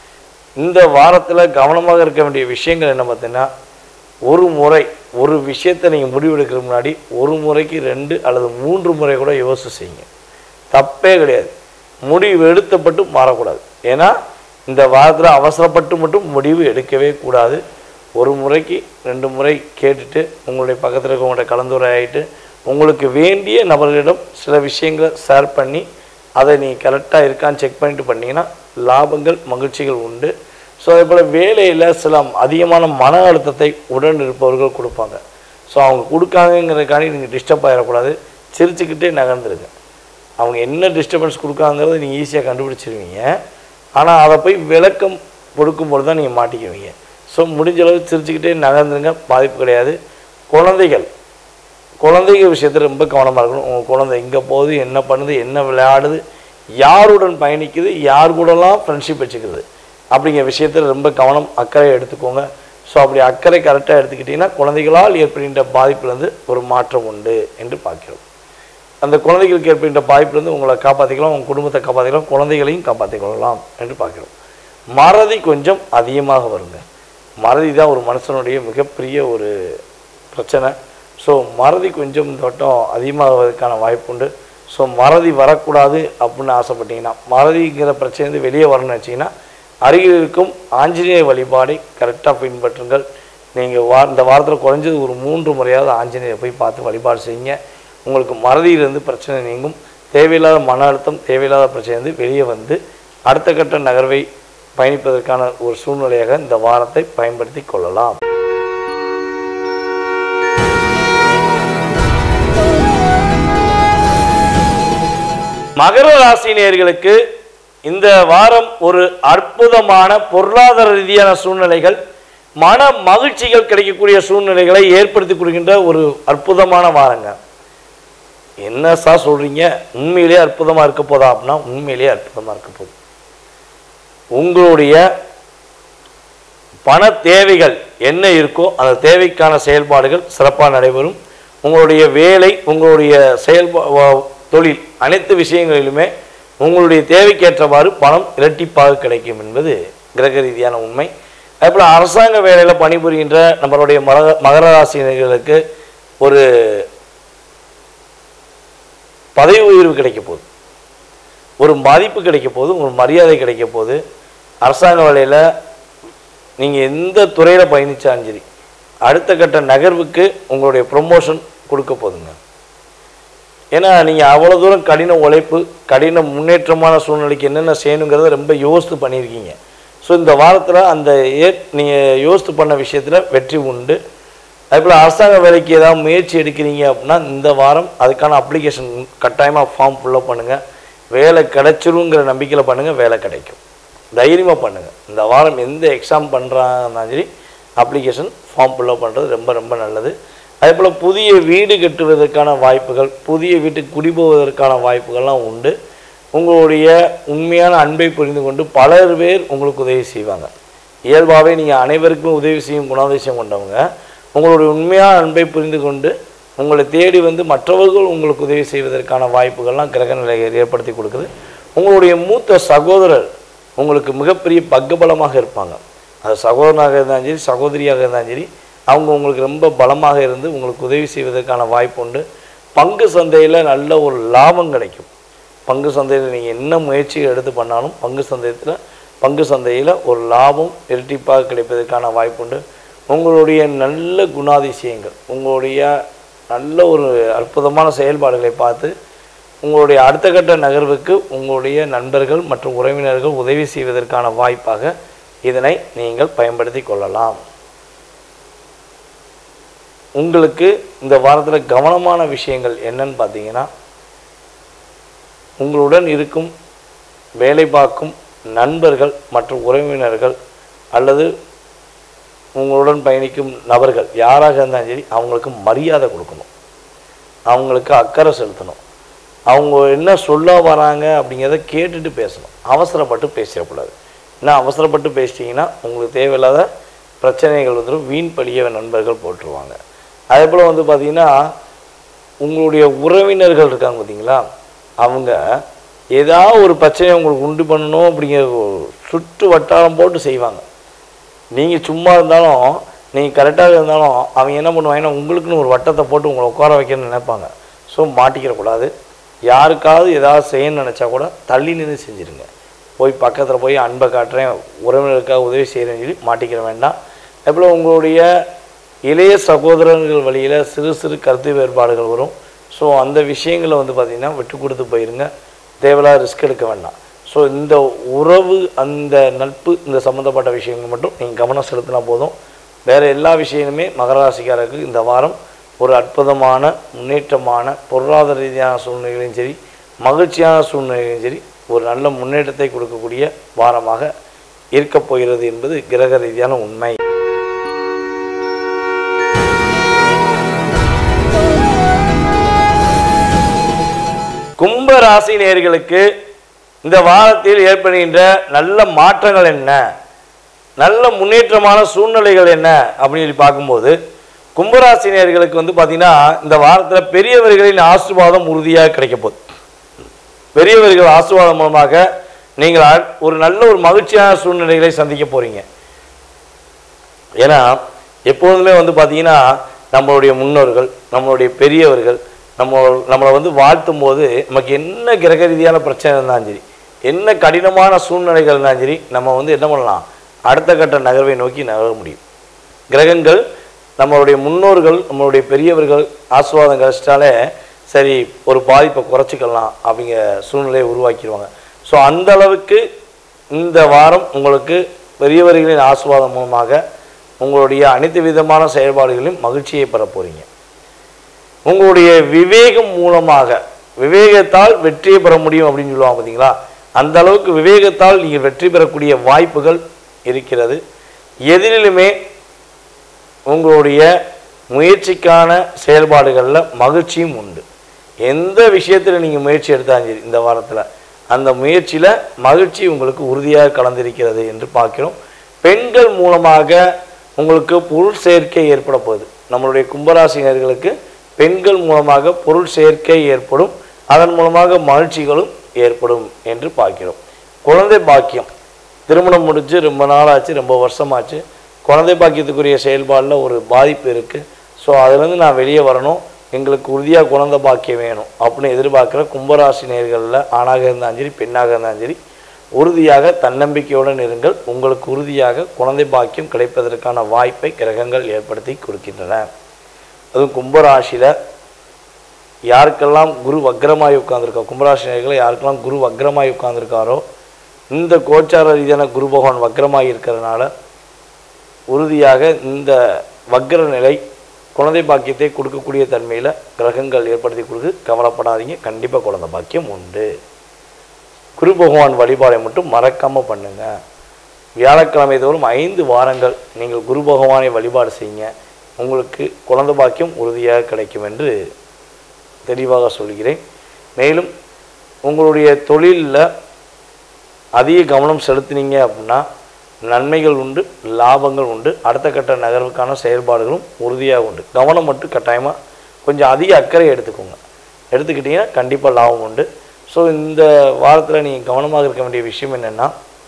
இந்த வாரத்தில் கவனமாக இருக்க வேண்டிய விஷயங்கள் என்ன பார்த்தீங்கன்னா ஒரு முறை ஒரு விஷயத்தை நீங்கள் முடிவெடுக்கிற முன்னாடி ஒரு முறைக்கு ரெண்டு அல்லது மூன்று முறை கூட யோசிச்சு செய்யுங்க தப்பே கிடையாது முடிவு எடுத்தப்பட்டு மாறக்கூடாது ஏன்னா இந்த வாரத்தில் அவசரப்பட்டு மட்டும் முடிவு எடுக்கவே கூடாது ஒரு முறைக்கு ரெண்டு முறை கேட்டுட்டு உங்களுடைய பக்கத்தில் இருக்கவங்கள்ட்ட கலந்துரையாயிட்டு உங்களுக்கு வேண்டிய நபர்களிடம் சில விஷயங்களை ஷேர் பண்ணி அதை நீங்கள் கரெக்டாக இருக்கான்னு செக் பண்ணிட்டு பண்ணீங்கன்னா லாபங்கள் மகிழ்ச்சிகள் உண்டு ஸோ அதே போல் வேலையில் சில அதிகமான மன அழுத்தத்தை உடன் இருப்பவர்கள் கொடுப்பாங்க ஸோ அவங்க கொடுக்காங்கங்கிறதுக்காண்டி நீங்கள் டிஸ்டர்ப் ஆகிடக்கூடாது சிரிச்சுக்கிட்டே நகர்ந்துருங்க அவங்க என்ன டிஸ்டர்பன்ஸ் கொடுக்காங்கிறத நீங்கள் ஈஸியாக கண்டுபிடிச்சிருவீங்க ஆனால் அதை போய் விளக்கம் கொடுக்கும்போது தான் நீங்கள் மாட்டிக்குவீங்க ஸோ முடிஞ்ச அளவு சிரிச்சுக்கிட்டே நகர்ந்துருங்க பாதிப்பு கிடையாது குழந்தைகள் குழந்தைங்க விஷயத்தில் ரொம்ப கவனமாக இருக்கணும் உங்கள் குழந்தை எங்கே போகுது என்ன பண்ணுது என்ன விளையாடுது யாருடன் பயணிக்குது யார் கூடலாம் ஃப்ரெண்ட்ஷிப் வச்சுக்கிறது அப்படிங்கிற விஷயத்தில் ரொம்ப கவனம் அக்கறை எடுத்துக்கோங்க ஸோ அப்படி அக்கறை கரெக்டாக எடுத்துக்கிட்டிங்கன்னா குழந்தைகளால் ஏற்படுகின்ற பாதிப்புலேருந்து ஒரு மாற்றம் உண்டு என்று பார்க்கிறோம் அந்த குழந்தைகளுக்கு ஏற்படுகின்ற பாதிப்பிலிருந்து உங்களை காப்பாற்றிக்கலாம் உங்கள் குடும்பத்தை காப்பாற்றிக்கலாம் குழந்தைகளையும் காப்பாற்றிக் கொள்ளலாம் என்று பார்க்கிறோம் மறதி கொஞ்சம் அதிகமாக வருங்க மறதி தான் ஒரு மனுஷனுடைய மிகப்பெரிய ஒரு பிரச்சனை ஸோ மறதி கொஞ்சம் இந்த வட்டம் அதிகமாகிறதுக்கான வாய்ப்புண்டு ஸோ மறதி வரக்கூடாது அப்படின்னு ஆசைப்பட்டீங்கன்னா மறதிங்கிற பிரச்சனை வெளியே வரணும்னு வச்சிங்கன்னா அருகில் இருக்கும் ஆஞ்சநேய வழிபாடை கரெக்டாக பின்பற்றுங்கள் நீங்கள் வா இந்த வாரத்தில் குறைஞ்சது ஒரு மூன்று முறையாவது ஆஞ்சநேயரை போய் பார்த்து வழிபாடு செய்யுங்க உங்களுக்கு மறதியிலிருந்து பிரச்சனை நீங்கும் தேவையில்லாத மன அழுத்தம் தேவையில்லாத பிரச்சனை வந்து வெளியே வந்து அடுத்த கட்ட நகர்வை பயணிப்பதற்கான ஒரு சூழ்நிலையாக இந்த வாரத்தை பயன்படுத்தி கொள்ளலாம் மகர ராசி நேயர்களுக்கு இந்த வாரம் ஒரு அற்புதமான பொருளாதார ரீதியான சூழ்நிலைகள் மன மகிழ்ச்சிகள் கிடைக்கக்கூடிய சூழ்நிலைகளை ஏற்படுத்தி கொடுக்கின்ற ஒரு அற்புதமான வாரங்க என்ன சார் சொல்றீங்க உண்மையிலேயே அற்புதமா இருக்க போதா அப்படின்னா உண்மையிலேயே அற்புதமா இருக்க போகுது உங்களுடைய பண தேவைகள் என்ன இருக்கோ அந்த தேவைக்கான செயல்பாடுகள் சிறப்பாக நடைபெறும் உங்களுடைய வேலை உங்களுடைய செயல்பா வா- தொழில் அனைத்து விஷயங்களிலுமே உங்களுடைய தேவைக்கேற்றவாறு பணம் இரட்டிப்பாக கிடைக்கும் என்பது கிரக ரீதியான உண்மை அதேபோல் அரசாங்க வேலையில் பணிபுரிகின்ற நம்மளுடைய மகர மகர ராசினர்களுக்கு ஒரு பதவி உயர்வு கிடைக்க போகுது ஒரு மதிப்பு கிடைக்க போகுது ஒரு மரியாதை கிடைக்க போகுது அரசாங்க வேலையில் நீங்கள் எந்த துறையில் பயணிச்சாலும் சரி அடுத்த கட்ட நகர்வுக்கு உங்களுடைய ப்ரொமோஷன் கொடுக்க போதுங்க ஏன்னா நீங்கள் அவ்வளோ தூரம் கடின உழைப்பு கடின முன்னேற்றமான சூழ்நிலைக்கு என்னென்ன செய்யணுங்கிறத ரொம்ப யோசித்து பண்ணியிருக்கீங்க ஸோ இந்த வாரத்தில் அந்த ஏ நீங்கள் யோசித்து பண்ண விஷயத்தில் வெற்றி உண்டு அதேபோல் அரசாங்க வேலைக்கு ஏதாவது முயற்சி எடுக்கிறீங்க அப்படின்னா இந்த வாரம் அதுக்கான அப்ளிகேஷன் கட்டாயமாக ஃபார்ம் ஃபுல்லப் பண்ணுங்கள் வேலை கிடைச்சிருங்கிற நம்பிக்கையில் பண்ணுங்கள் வேலை கிடைக்கும் தைரியமாக பண்ணுங்கள் இந்த வாரம் எந்த எக்ஸாம் பண்ணுறாங்கன்னாலும் சரி அப்ளிகேஷன் ஃபார்ம் ஃபில்லப் பண்ணுறது ரொம்ப ரொம்ப நல்லது அதே போல் புதிய வீடு கட்டுவதற்கான வாய்ப்புகள் புதிய வீட்டுக்கு குடிபோவதற்கான வாய்ப்புகள்லாம் உண்டு உங்களுடைய உண்மையான அன்பை புரிந்து கொண்டு பலர் பேர் உங்களுக்கு உதவி செய்வாங்க இயல்பாகவே நீங்கள் அனைவருக்கும் உதவி செய்யும் குணாதிசயம் கொண்டவங்க உங்களுடைய உண்மையான அன்பை புரிந்து கொண்டு உங்களை தேடி வந்து மற்றவர்கள் உங்களுக்கு உதவி செய்வதற்கான வாய்ப்புகள்லாம் கிரக நிலையை ஏற்படுத்தி கொடுக்குது உங்களுடைய மூத்த சகோதரர் உங்களுக்கு மிகப்பெரிய பக்கபலமாக இருப்பாங்க அது சகோதரனாக இருந்தாலும் சரி சகோதரியாக இருந்தாலும் சரி அவங்க உங்களுக்கு ரொம்ப பலமாக இருந்து உங்களுக்கு உதவி செய்வதற்கான வாய்ப்பு உண்டு பங்கு சந்தையில் நல்ல ஒரு லாபம் கிடைக்கும் பங்கு சந்தையில் நீங்கள் என்ன முயற்சிகள் எடுத்து பண்ணாலும் பங்கு சந்தையத்தில் பங்கு சந்தையில் ஒரு லாபம் இரட்டிப்பாக கிடைப்பதற்கான வாய்ப்புண்டு உங்களுடைய நல்ல குணாதிசயங்கள் உங்களுடைய நல்ல ஒரு அற்புதமான செயல்பாடுகளை பார்த்து உங்களுடைய அடுத்த கட்ட நகர்வுக்கு உங்களுடைய நண்பர்கள் மற்றும் உறவினர்கள் உதவி செய்வதற்கான வாய்ப்பாக இதனை நீங்கள் பயன்படுத்தி கொள்ளலாம் உங்களுக்கு இந்த வாரத்தில் கவனமான விஷயங்கள் என்னன்னு பார்த்தீங்கன்னா உங்களுடன் இருக்கும் வேலை பார்க்கும் நண்பர்கள் மற்றும் உறவினர்கள் அல்லது உங்களுடன் பயணிக்கும் நபர்கள் யாராக இருந்தாலும் சரி அவங்களுக்கு மரியாதை கொடுக்கணும் அவங்களுக்கு அக்கறை செலுத்தணும் அவங்க என்ன சொல்ல வராங்க அப்படிங்கிறத கேட்டுட்டு பேசணும் அவசரப்பட்டு பேசிடக்கூடாது ஏன்னா அவசரப்பட்டு பேசிட்டீங்கன்னா உங்களுக்கு தேவையில்லாத பிரச்சனைகள் வந்துடும் வீண் பழிய நண்பர்கள் போட்டுருவாங்க அதே போல் வந்து பார்த்திங்கன்னா உங்களுடைய உறவினர்கள் இருக்காங்க பார்த்தீங்களா அவங்க ஏதாவது ஒரு பிரச்சனையை உங்களுக்கு உண்டு பண்ணணும் அப்படிங்கிற ஒரு சுற்று வட்டாரம் போட்டு செய்வாங்க நீங்கள் சும்மா இருந்தாலும் நீங்கள் கரெக்டாக இருந்தாலும் அவங்க என்ன பண்ணுவாங்கன்னா உங்களுக்குன்னு ஒரு வட்டத்தை போட்டு உங்களை உட்கார வைக்கணும்னு நினைப்பாங்க ஸோ மாட்டிக்கிறக்கூடாது யாருக்காவது ஏதாவது செய்யணும்னு நினச்சா கூட தள்ளி நின்று செஞ்சுருங்க போய் பக்கத்தில் போய் அன்பை காட்டுறேன் உறவினருக்காக உதவி செய்கிறேன்னு சொல்லி மாட்டிக்கிற வேண்டாம் அதேபோல் உங்களுடைய இளைய சகோதரர்கள் வழியில் சிறு சிறு கருத்து வேறுபாடுகள் வரும் ஸோ அந்த விஷயங்களை வந்து பார்த்திங்கன்னா விட்டு கொடுத்து போயிருங்க தேவையில்லாத ரிஸ்க் எடுக்க வேண்டாம் ஸோ இந்த உறவு அந்த நட்பு இந்த சம்மந்தப்பட்ட விஷயங்கள் மட்டும் நீங்கள் கவனம் செலுத்தினா போதும் வேறு எல்லா விஷயமுமே மகர ராசிக்காரருக்கு இந்த வாரம் ஒரு அற்புதமான முன்னேற்றமான பொருளாதார ரீதியான சூழ்நிலைகளையும் சரி மகிழ்ச்சியான சூழ்நிலைகளையும் சரி ஒரு நல்ல முன்னேற்றத்தை கொடுக்கக்கூடிய வாரமாக இருக்கப் போகிறது என்பது கிரக ரீதியான உண்மை கும்ப ராசி நேயர்களுக்கு இந்த வாரத்தில் ஏற்படுகின்ற நல்ல மாற்றங்கள் என்ன நல்ல முன்னேற்றமான சூழ்நிலைகள் என்ன அப்படின்னு சொல்லி பார்க்கும்போது கும்பராசினியர்களுக்கு வந்து பார்த்தீங்கன்னா இந்த வாரத்தில் பெரியவர்களின் ஆசீர்வாதம் உறுதியாக கிடைக்க போகுது பெரியவர்கள் ஆசீர்வாதம் மூலமாக நீங்கள் அ- ஒரு நல்ல ஒரு மகிழ்ச்சியான சூழ்நிலைகளை சந்திக்க போறீங்க ஏன்னா எப்போதுமே வந்து பார்த்தீங்கன்னா நம்மளுடைய முன்னோர்கள் நம்மளுடைய பெரியவர்கள் நம்ம நம்மளை வந்து வாழ்த்தும் போது நமக்கு என்ன கிரக ரீதியான பிரச்சனை இருந்தாலும் சரி என்ன கடினமான சூழ்நிலைகள் இருந்தாலும் சரி நம்ம வந்து என்ன பண்ணலாம் அடுத்த கட்ட நகர்வை நோக்கி நகர முடியும் கிரகங்கள் நம்மளுடைய முன்னோர்கள் நம்மளுடைய பெரியவர்கள் ஆசீர்வாதம் கிடைச்சிட்டாலே சரி ஒரு பாதிப்பை குறைச்சிக்கலாம் அப்படிங்கிற சூழ்நிலையை உருவாக்கிடுவாங்க ஸோ அந்த அளவுக்கு இந்த வாரம் உங்களுக்கு பெரியவர்களின் ஆசீர்வாதம் மூலமாக உங்களுடைய அனைத்து விதமான செயல்பாடுகளிலும் மகிழ்ச்சியை பெற போறீங்க உங்களுடைய விவேகம் மூலமாக விவேகத்தால் வெற்றியை பெற முடியும் அப்படின்னு சொல்லுவாங்க பார்த்தீங்களா அந்த அளவுக்கு விவேகத்தால் நீங்கள் வெற்றி பெறக்கூடிய வாய்ப்புகள் இருக்கிறது எதிரிலுமே உங்களுடைய முயற்சிக்கான செயல்பாடுகளில் மகிழ்ச்சியும் உண்டு எந்த விஷயத்தில் நீங்கள் முயற்சி எடுத்தாலும் சரி இந்த வாரத்தில் அந்த முயற்சியில் மகிழ்ச்சி உங்களுக்கு உறுதியாக கலந்திருக்கிறது என்று பார்க்கிறோம் பெண்கள் மூலமாக உங்களுக்கு பொருள் சேர்க்கை ஏற்பட போகுது நம்மளுடைய கும்பராசினியர்களுக்கு பெண்கள் மூலமாக பொருள் சேர்க்கை ஏற்படும் அதன் மூலமாக மகிழ்ச்சிகளும் ஏற்படும் என்று பார்க்கிறோம் குழந்தை பாக்கியம் திருமணம் முடிஞ்சு ரொம்ப நாளாச்சு ரொம்ப வருஷமாச்சு குழந்தை பாக்கியத்துக்குரிய செயல்பாடில் ஒரு பாதிப்பு இருக்குது ஸோ அதுலேருந்து நான் வெளியே வரணும் எங்களுக்கு உறுதியாக குழந்தை பாக்கியம் வேணும் அப்படின்னு எதிர்பார்க்குற கும்பராசி நேர்களில் ஆணாக இருந்தாலும் சரி பெண்ணாக இருந்தாலும் சரி உறுதியாக தன்னம்பிக்கையுடன் இருங்கள் உங்களுக்கு உறுதியாக குழந்தை பாக்கியம் கிடைப்பதற்கான வாய்ப்பை கிரகங்கள் ஏற்படுத்தி கொடுக்கின்றன அதுவும் கும்பராசியில் யாருக்கெல்லாம் குரு வக்ரமாய் உட்கார்ந்திருக்கோ கும்பராசி நேயர்களே யாருக்கெல்லாம் குரு வக்ரமாய் உட்கார்ந்திருக்காரோ இந்த கோச்சார ரீதியான குரு பகவான் வக்ரமாய் இருக்கிறதுனால உறுதியாக இந்த வக்ர நிலை குழந்தை பாக்கியத்தை கொடுக்கக்கூடிய தன்மையில் கிரகங்கள் ஏற்படுத்தி கொடுக்கு கவலைப்படாதீங்க கண்டிப்பாக குழந்தை பாக்கியம் உண்டு குரு பகவான் வழிபாடை மட்டும் மறக்காமல் பண்ணுங்க வியாழக்கிழமை தோறும் ஐந்து வாரங்கள் நீங்கள் குரு பகவானை வழிபாடு செய்யுங்க உங்களுக்கு குழந்தை பாக்கியம் உறுதியாக கிடைக்கும் என்று தெளிவாக சொல்கிறேன் மேலும் உங்களுடைய தொழிலில் அதிக கவனம் செலுத்தினீங்க அப்படின்னா நன்மைகள் உண்டு லாபங்கள் உண்டு அடுத்த கட்ட நகர்வுக்கான செயல்பாடுகளும் உறுதியாக உண்டு கவனம் மட்டும் கட்டாயமாக கொஞ்சம் அதிக அக்கறை எடுத்துக்கோங்க எடுத்துக்கிட்டிங்கன்னா கண்டிப்பாக லாபம் உண்டு ஸோ இந்த வாரத்தில் நீங்கள் கவனமாக இருக்க வேண்டிய விஷயம் என்னென்னா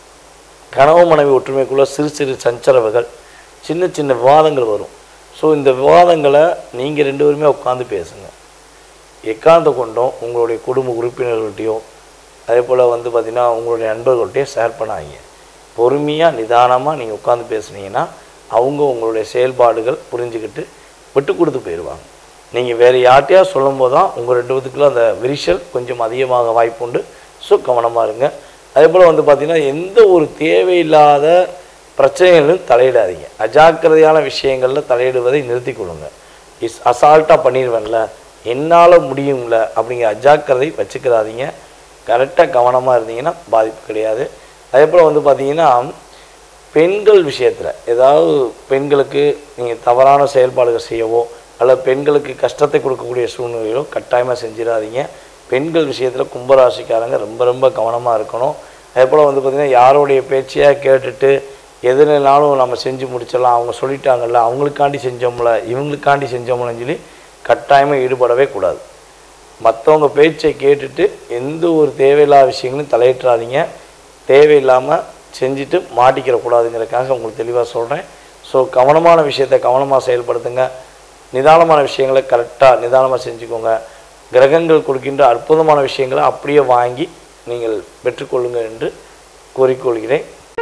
கனவு மனைவி ஒற்றுமைக்குள்ளே சிறு சிறு சஞ்சரவுகள் சின்ன சின்ன விவாதங்கள் வரும் ஸோ இந்த விவாதங்களை நீங்கள் ரெண்டு பேருமே உட்காந்து பேசுங்க எக்காந்த கொண்டும் உங்களுடைய குடும்ப உறுப்பினர்கள்ட்டையோ அதே போல் வந்து பார்த்திங்கன்னா உங்களுடைய நண்பர்கள்ட்டையோ ஷேர் பண்ணாதீங்க பொறுமையாக நிதானமாக நீங்கள் உட்காந்து பேசுனீங்கன்னா அவங்க உங்களுடைய செயல்பாடுகள் புரிஞ்சுக்கிட்டு விட்டு கொடுத்து போயிடுவாங்க நீங்கள் வேறு யார்ட்டையா சொல்லும் போது தான் உங்கள் ரெண்டு பேத்துக்குள்ள அந்த விரிசல் கொஞ்சம் அதிகமாக வாய்ப்பு உண்டு ஸோ கவனமாக இருங்க அதே போல் வந்து பார்த்திங்கன்னா எந்த ஒரு தேவையில்லாத பிரச்சனைகளிலும் தலையிடாதீங்க அஜாக்கிரதையான விஷயங்களில் தலையிடுவதை நிறுத்திக் கொள்ளுங்க இஸ் அசால்ட்டாக பண்ணிடுவேன்ல என்னால் முடியும்ல அப்படிங்கிற அஜாக்கிரதை வச்சுக்கிறாதீங்க கரெக்டாக கவனமாக இருந்தீங்கன்னா பாதிப்பு கிடையாது அதே போல் வந்து பார்த்தீங்கன்னா பெண்கள் விஷயத்தில் ஏதாவது பெண்களுக்கு நீங்கள் தவறான செயல்பாடுகள் செய்யவோ அல்லது பெண்களுக்கு கஷ்டத்தை கொடுக்கக்கூடிய சூழ்நிலைகளோ கட்டாயமாக செஞ்சிடாதீங்க பெண்கள் விஷயத்தில் கும்பராசிக்காரங்க ரொம்ப ரொம்ப கவனமாக இருக்கணும் அதே போல் வந்து பார்த்திங்கன்னா யாருடைய பேச்சையாக கேட்டுட்டு எதுனாலும் நம்ம செஞ்சு முடிச்சிடலாம் அவங்க சொல்லிட்டாங்கல்ல அவங்களுக்காண்டி செஞ்சோம்ல இவங்களுக்காண்டி செஞ்சோம்லன்னு சொல்லி கட்டாயமாக ஈடுபடவே கூடாது மற்றவங்க பேச்சை கேட்டுட்டு எந்த ஒரு தேவையில்லாத விஷயங்களையும் தலையிட்டுறாதீங்க தேவையில்லாமல் செஞ்சுட்டு மாட்டிக்கிற கூடாதுங்கிறதுக்காக உங்களுக்கு தெளிவாக சொல்கிறேன் ஸோ கவனமான விஷயத்தை கவனமாக செயல்படுத்துங்க நிதானமான விஷயங்களை கரெக்டாக நிதானமாக செஞ்சுக்கோங்க கிரகங்கள் கொடுக்கின்ற அற்புதமான விஷயங்களை அப்படியே வாங்கி நீங்கள் பெற்றுக்கொள்ளுங்கள் என்று கூறிக்கொள்கிறேன்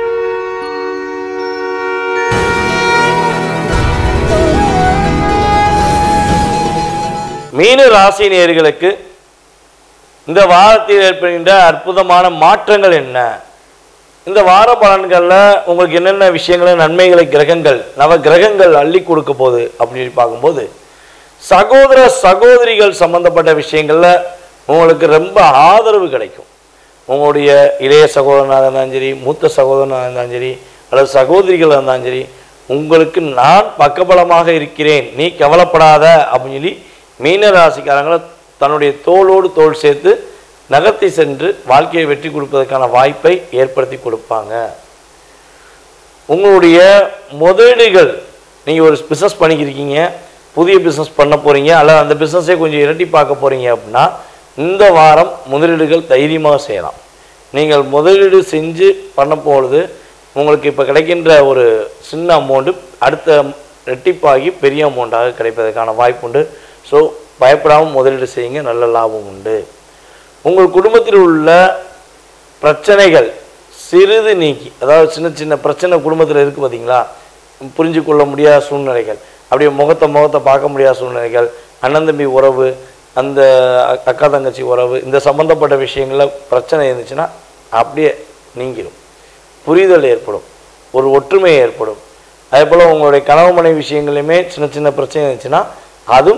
மீன ராசி நேயர்களுக்கு இந்த வாரத்தில் ஏற்படுகின்ற அற்புதமான மாற்றங்கள் என்ன இந்த வார பலன்களில் உங்களுக்கு என்னென்ன விஷயங்களை நன்மைகளை கிரகங்கள் நவ கிரகங்கள் அள்ளி கொடுக்க போகுது அப்படின்னு பார்க்கும்போது சகோதர சகோதரிகள் சம்பந்தப்பட்ட விஷயங்களில் உங்களுக்கு ரொம்ப ஆதரவு கிடைக்கும் உங்களுடைய இளைய சகோதரனாக இருந்தாலும் சரி மூத்த சகோதரனாக இருந்தாலும் சரி அல்லது சகோதரிகளாக இருந்தாலும் சரி உங்களுக்கு நான் பக்கபலமாக இருக்கிறேன் நீ கவலைப்படாத அப்படின்னு சொல்லி மீன ராசிக்காரங்களை தன்னுடைய தோளோடு தோள் சேர்த்து நகர்த்தி சென்று வாழ்க்கையை வெற்றி கொடுப்பதற்கான வாய்ப்பை ஏற்படுத்தி கொடுப்பாங்க உங்களுடைய முதலீடுகள் நீங்கள் ஒரு பிஸ்னஸ் பண்ணிக்கிருக்கீங்க புதிய பிஸ்னஸ் பண்ண போகிறீங்க அல்லது அந்த பிஸ்னஸை கொஞ்சம் இரட்டி பார்க்க போகிறீங்க அப்படின்னா இந்த வாரம் முதலீடுகள் தைரியமாக செய்யலாம் நீங்கள் முதலீடு செஞ்சு பண்ண பொழுது உங்களுக்கு இப்போ கிடைக்கின்ற ஒரு சின்ன அமௌண்ட்டு அடுத்த ரெட்டிப்பாகி பெரிய அமௌண்ட்டாக கிடைப்பதற்கான வாய்ப்புண்டு ஸோ பயப்படாமல் முதலீடு செய்யுங்க நல்ல லாபம் உண்டு உங்கள் குடும்பத்தில் உள்ள பிரச்சனைகள் சிறிது நீக்கி அதாவது சின்ன சின்ன பிரச்சனை குடும்பத்தில் இருக்குது பார்த்தீங்களா புரிஞ்சு கொள்ள முடியாத சூழ்நிலைகள் அப்படியே முகத்தை முகத்தை பார்க்க முடியாத சூழ்நிலைகள் அண்ணன் தம்பி உறவு அந்த அ- அக்கா தங்கச்சி உறவு இந்த சம்மந்தப்பட்ட விஷயங்களில் பிரச்சனை இருந்துச்சுன்னா அப்படியே நீங்கிடும் புரிதல் ஏற்படும் ஒரு ஒற்றுமை ஏற்படும் அதே போல் உங்களுடைய கனவு மனைவி விஷயங்களையுமே சின்ன சின்ன பிரச்சனை இருந்துச்சுன்னா அதுவும்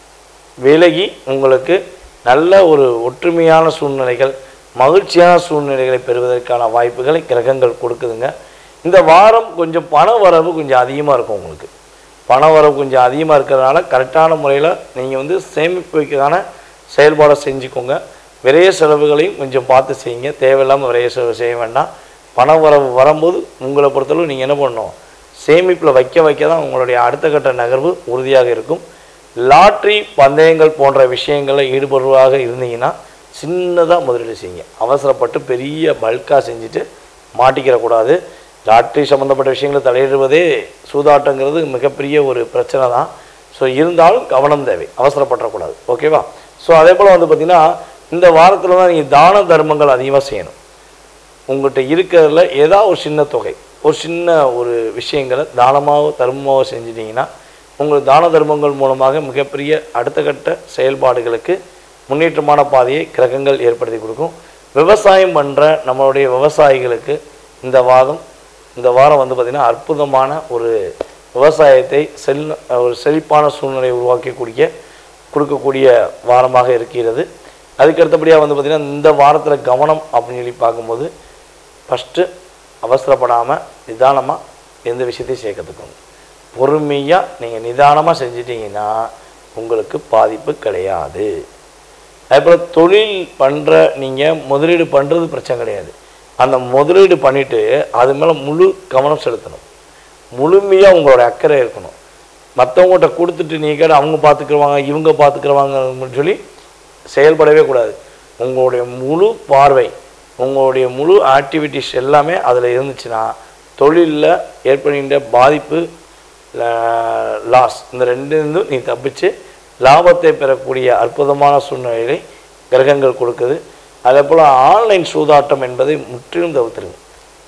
விலகி உங்களுக்கு நல்ல ஒரு ஒற்றுமையான சூழ்நிலைகள் மகிழ்ச்சியான சூழ்நிலைகளை பெறுவதற்கான வாய்ப்புகளை கிரகங்கள் கொடுக்குதுங்க இந்த வாரம் கொஞ்சம் பண வரவு கொஞ்சம் அதிகமாக இருக்கும் உங்களுக்கு பண வரவு கொஞ்சம் அதிகமாக இருக்கிறதுனால கரெக்டான முறையில் நீங்கள் வந்து சேமிப்புக்கான செயல்பாடை செஞ்சுக்கோங்க விரைய செலவுகளையும் கொஞ்சம் பார்த்து செய்யுங்க தேவையில்லாமல் விரைய செலவு செய்ய வேண்டாம் பண வரவு வரும்போது உங்களை பொறுத்தளவு நீங்கள் என்ன பண்ணணும் சேமிப்பில் வைக்க வைக்க தான் உங்களுடைய அடுத்த கட்ட நகர்வு உறுதியாக இருக்கும் லாட்ரி பந்தயங்கள் போன்ற விஷயங்களில் ஈடுபடுவதாக இருந்தீங்கன்னா சின்னதாக முதலீடு செய்யுங்க அவசரப்பட்டு பெரிய பல்காக செஞ்சுட்டு மாட்டிக்கிறக்கூடாது லாட்ரி சம்மந்தப்பட்ட விஷயங்களை தலையிடுவதே சூதாட்டங்கிறது மிகப்பெரிய ஒரு பிரச்சனை தான் ஸோ இருந்தாலும் கவனம் தேவை அவசரப்படக்கூடாது ஓகேவா ஸோ அதே போல் வந்து பார்த்திங்கன்னா இந்த வாரத்தில் தான் நீங்கள் தான தர்மங்கள் அதிகமாக செய்யணும் உங்கள்கிட்ட இருக்கிறதுல ஏதாவது ஒரு சின்ன தொகை ஒரு சின்ன ஒரு விஷயங்களை தானமாக தர்மமாக செஞ்சிட்டிங்கன்னா உங்கள் தான தர்மங்கள் மூலமாக மிகப்பெரிய அடுத்த கட்ட செயல்பாடுகளுக்கு முன்னேற்றமான பாதையை கிரகங்கள் ஏற்படுத்தி கொடுக்கும் விவசாயம் பண்ணுற நம்மளுடைய விவசாயிகளுக்கு இந்த வாதம் இந்த வாரம் வந்து பார்த்திங்கன்னா அற்புதமான ஒரு விவசாயத்தை செல் ஒரு செழிப்பான சூழ்நிலையை உருவாக்கக்கூடிய கொடுக்கக்கூடிய வாரமாக இருக்கிறது அதுக்கு அடுத்தபடியாக வந்து பார்த்திங்கன்னா இந்த வாரத்தில் கவனம் அப்படின்னு சொல்லி பார்க்கும்போது ஃபஸ்ட்டு அவசரப்படாமல் நிதானமாக எந்த விஷயத்தையும் சேர்க்கறதுக்கோங்க பொறுமையாக நீங்கள் நிதானமாக செஞ்சிட்டீங்கன்னா உங்களுக்கு பாதிப்பு கிடையாது அதேபோல் தொழில் பண்ணுற நீங்கள் முதலீடு பண்ணுறது பிரச்சனை கிடையாது அந்த முதலீடு பண்ணிவிட்டு அது மேலே முழு கவனம் செலுத்தணும் முழுமையாக உங்களோட அக்கறை இருக்கணும் மற்றவங்ககிட்ட கொடுத்துட்டு நீங்கள் அவங்க பார்த்துக்குருவாங்க இவங்க பார்த்துக்குருவாங்கன்னு சொல்லி செயல்படவே கூடாது உங்களுடைய முழு பார்வை உங்களுடைய முழு ஆக்டிவிட்டிஸ் எல்லாமே அதில் இருந்துச்சுன்னா தொழிலில் ஏற்படுகின்ற பாதிப்பு லாஸ் இந்த ரெண்டுலேருந்தும் நீ தப்பிச்சு லாபத்தை பெறக்கூடிய அற்புதமான சூழ்நிலையை கிரகங்கள் கொடுக்குது அதே போல் ஆன்லைன் சூதாட்டம் என்பதை முற்றிலும் தவிர்த்துருங்க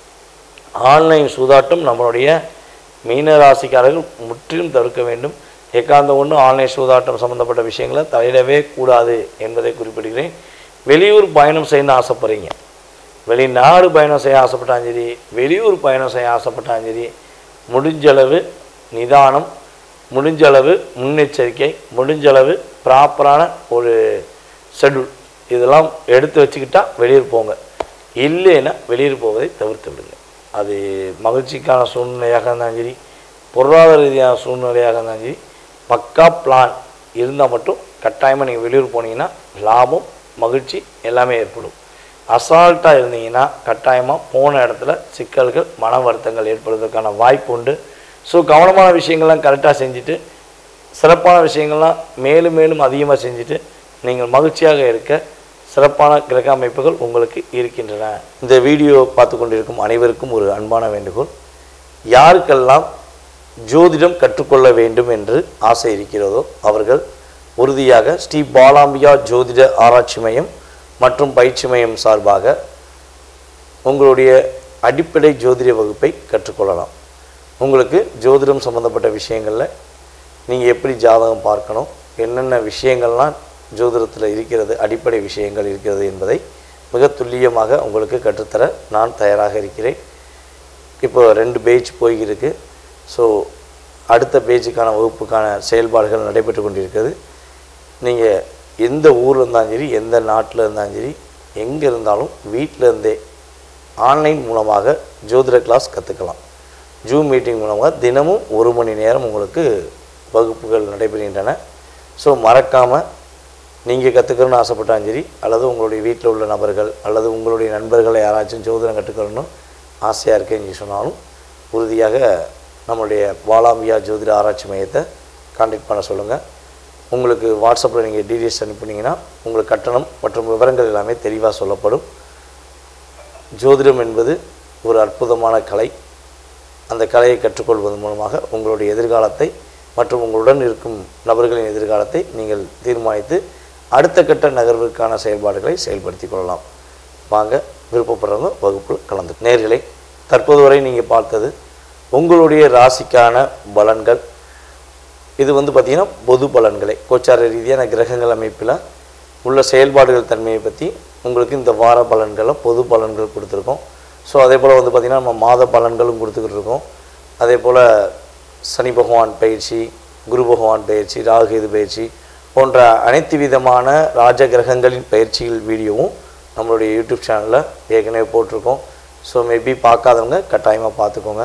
ஆன்லைன் சூதாட்டம் நம்மளுடைய மீன ராசிக்காரர்கள் முற்றிலும் தவிர்க்க வேண்டும் ஏகாந்த ஒன்று ஆன்லைன் சூதாட்டம் சம்மந்தப்பட்ட விஷயங்களை தலையிடவே கூடாது என்பதை குறிப்பிடுகிறேன் வெளியூர் பயணம் செய்யணும்னு ஆசைப்படுறீங்க வெளிநாடு பயணம் செய்ய ஆசைப்பட்டாலும் சரி வெளியூர் பயணம் செய்ய ஆசைப்பட்டாலும் சரி முடிஞ்சளவு நிதானம் முடிஞ்சளவு முன்னெச்சரிக்கை முடிஞ்சளவு ப்ராப்பரான ஒரு ஷெட்யூல் இதெல்லாம் எடுத்து வச்சுக்கிட்டா வெளியூர் போங்க இல்லைன்னா வெளியூர் போவதை தவிர்த்து விடுங்க அது மகிழ்ச்சிக்கான சூழ்நிலையாக இருந்தாலும் சரி பொருளாதார ரீதியான சூழ்நிலையாக இருந்தாலும் சரி பக்கா பிளான் இருந்தால் மட்டும் கட்டாயமாக நீங்கள் வெளியூர் போனீங்கன்னா லாபம் மகிழ்ச்சி எல்லாமே ஏற்படும் அசால்ட்டாக இருந்தீங்கன்னா கட்டாயமாக போன இடத்துல சிக்கல்கள் மன வருத்தங்கள் ஏற்படுவதற்கான வாய்ப்பு உண்டு ஸோ கவனமான விஷயங்கள்லாம் கரெக்டாக செஞ்சுட்டு சிறப்பான விஷயங்கள்லாம் மேலும் மேலும் அதிகமாக செஞ்சுட்டு நீங்கள் மகிழ்ச்சியாக இருக்க சிறப்பான கிரக அமைப்புகள் உங்களுக்கு இருக்கின்றன இந்த வீடியோ பார்த்து கொண்டிருக்கும் அனைவருக்கும் ஒரு அன்பான வேண்டுகோள் யாருக்கெல்லாம் ஜோதிடம் கற்றுக்கொள்ள வேண்டும் என்று ஆசை இருக்கிறதோ அவர்கள் உறுதியாக ஸ்ரீ பாலாம்பிகா ஜோதிட ஆராய்ச்சி மையம் மற்றும் பயிற்சி மையம் சார்பாக உங்களுடைய அடிப்படை ஜோதிட வகுப்பை கற்றுக்கொள்ளலாம் உங்களுக்கு ஜோதிடம் சம்மந்தப்பட்ட விஷயங்களில் நீங்கள் எப்படி ஜாதகம் பார்க்கணும் என்னென்ன விஷயங்கள்லாம் ஜோதிடத்தில் இருக்கிறது அடிப்படை விஷயங்கள் இருக்கிறது என்பதை மிக துல்லியமாக உங்களுக்கு கற்றுத்தர நான் தயாராக இருக்கிறேன் இப்போ ரெண்டு பேஜ் போய்கிருக்கு ஸோ அடுத்த பேஜுக்கான வகுப்புக்கான செயல்பாடுகள் நடைபெற்று கொண்டிருக்கிறது நீங்கள் எந்த ஊரில் இருந்தாலும் சரி எந்த நாட்டில் இருந்தாலும் சரி எங்கே இருந்தாலும் வீட்டில் இருந்தே ஆன்லைன் மூலமாக ஜோதிட கிளாஸ் கற்றுக்கலாம் ஜூம் மீட்டிங் மூலமாக தினமும் ஒரு மணி நேரம் உங்களுக்கு வகுப்புகள் நடைபெறுகின்றன ஸோ மறக்காமல் நீங்கள் கற்றுக்கணும்னு ஆசைப்பட்டாலும் சரி அல்லது உங்களுடைய வீட்டில் உள்ள நபர்கள் அல்லது உங்களுடைய நண்பர்களை யாராச்சும் ஜோதிடம் கற்றுக்கணும்னு ஆசையாக இருக்கேன்னு சொன்னாலும் உறுதியாக நம்மளுடைய பாலாம்பியா ஜோதிட ஆராய்ச்சி மையத்தை காண்டாக்ட் பண்ண சொல்லுங்கள் உங்களுக்கு வாட்ஸ்அப்பில் நீங்கள் டீட்டெயில்ஸ் அனுப்புனீங்கன்னா உங்களுக்கு கட்டணம் மற்றும் விவரங்கள் எல்லாமே தெளிவாக சொல்லப்படும் ஜோதிடம் என்பது ஒரு அற்புதமான கலை அந்த கலையை கற்றுக்கொள்வதன் மூலமாக உங்களுடைய எதிர்காலத்தை மற்றும் உங்களுடன் இருக்கும் நபர்களின் எதிர்காலத்தை நீங்கள் தீர்மானித்து அடுத்த கட்ட நகர்வுக்கான செயல்பாடுகளை செயல்படுத்தி கொள்ளலாம் வாங்க விருப்பப்படுறவங்க வகுப்பில் கலந்து நேர்களை தற்போது வரை நீங்கள் பார்த்தது உங்களுடைய ராசிக்கான பலன்கள் இது வந்து பார்த்திங்கன்னா பொது பலன்களை கோச்சார ரீதியான கிரகங்கள் அமைப்பில் உள்ள செயல்பாடுகள் தன்மையை பற்றி உங்களுக்கு இந்த வார பலன்களை பொது பலன்கள் கொடுத்துருக்கோம் ஸோ அதே போல் வந்து பார்த்திங்கன்னா நம்ம மாத பலன்களும் கொடுத்துக்கிட்டு இருக்கோம் அதே போல் சனி பகவான் பயிற்சி குரு பகவான் பயிற்சி ராகு இது பயிற்சி போன்ற அனைத்து விதமான ராஜ கிரகங்களின் பயிற்சிகள் வீடியோவும் நம்மளுடைய யூடியூப் சேனலில் ஏற்கனவே போட்டிருக்கோம் ஸோ மேபி பார்க்காதவங்க கட்டாயமாக பார்த்துக்கோங்க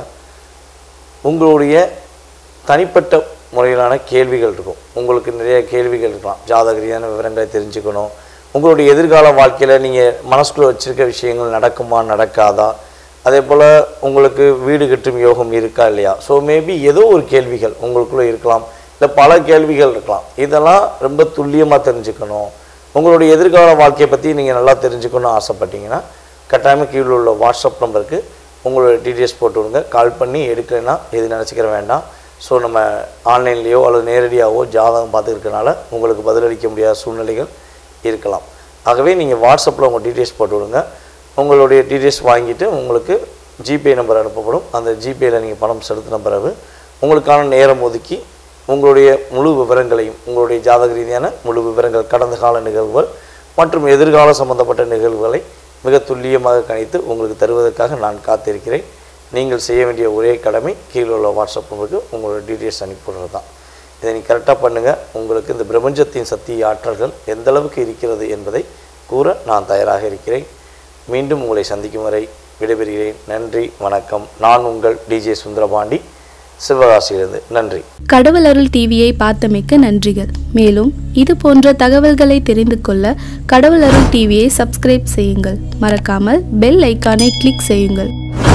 உங்களுடைய தனிப்பட்ட முறையிலான கேள்விகள் இருக்கும் உங்களுக்கு நிறைய கேள்விகள் இருக்கலாம் ஜாதக ரீதியான விவரங்களை தெரிஞ்சுக்கணும் உங்களுடைய எதிர்கால வாழ்க்கையில் நீங்கள் மனசுக்குள்ளே வச்சுருக்க விஷயங்கள் நடக்குமா நடக்காதா அதே போல் உங்களுக்கு வீடு கட்டும் யோகம் இருக்கா இல்லையா ஸோ மேபி ஏதோ ஒரு கேள்விகள் உங்களுக்குள்ளே இருக்கலாம் இல்லை பல கேள்விகள் இருக்கலாம் இதெல்லாம் ரொம்ப துல்லியமாக தெரிஞ்சுக்கணும் உங்களுடைய எதிர்கால வாழ்க்கையை பற்றி நீங்கள் நல்லா தெரிஞ்சுக்கணும்னு ஆசைப்பட்டீங்கன்னா கட்டாயமாக கீழே உள்ள வாட்ஸ்அப் நம்பருக்கு உங்களோட டீட்டெயில்ஸ் போட்டு விடுங்க கால் பண்ணி எடுக்கலைன்னா எது நினச்சிக்கிற வேண்டாம் ஸோ நம்ம ஆன்லைன்லேயோ அல்லது நேரடியாகவோ ஜாதகம் பார்த்துருக்கனால உங்களுக்கு பதிலளிக்க முடியாத சூழ்நிலைகள் இருக்கலாம் ஆகவே நீங்கள் வாட்ஸ்அப்பில் உங்கள் டீட்டெயில்ஸ் போட்டு விடுங்க உங்களுடைய டீட்டெயில்ஸ் வாங்கிட்டு உங்களுக்கு ஜிபே நம்பர் அனுப்பப்படும் அந்த ஜிபேயில் நீங்கள் பணம் செலுத்தின பிறகு உங்களுக்கான நேரம் ஒதுக்கி உங்களுடைய முழு விவரங்களையும் உங்களுடைய ஜாதக ரீதியான முழு விவரங்கள் கடந்த கால நிகழ்வுகள் மற்றும் எதிர்கால சம்பந்தப்பட்ட நிகழ்வுகளை மிக துல்லியமாக கணித்து உங்களுக்கு தருவதற்காக நான் காத்திருக்கிறேன் நீங்கள் செய்ய வேண்டிய ஒரே கடமை கீழே உள்ள வாட்ஸ்அப் நம்பருக்கு உங்களோட டீட்டெயில்ஸ் அனுப்பிவிடுறது தான் இதை நீங்கள் கரெக்டாக பண்ணுங்கள் உங்களுக்கு இந்த பிரபஞ்சத்தின் சக்தி ஆற்றல்கள் எந்த அளவுக்கு இருக்கிறது என்பதை கூற நான் தயாராக இருக்கிறேன் மீண்டும் உங்களை சந்திக்கும் வரை விடைபெறுகிறேன் நன்றி வணக்கம் நான் உங்கள் டிஜே சுந்தரபாண்டி சிவகாசியிலிருந்து நன்றி கடவுள் அருள் டிவியை பார்த்தமைக்க நன்றிகள் மேலும் இது போன்ற தகவல்களை தெரிந்து கொள்ள கடவுள் அருள் டிவியை சப்ஸ்கிரைப் செய்யுங்கள் மறக்காமல் பெல் ஐக்கானை கிளிக் செய்யுங்கள்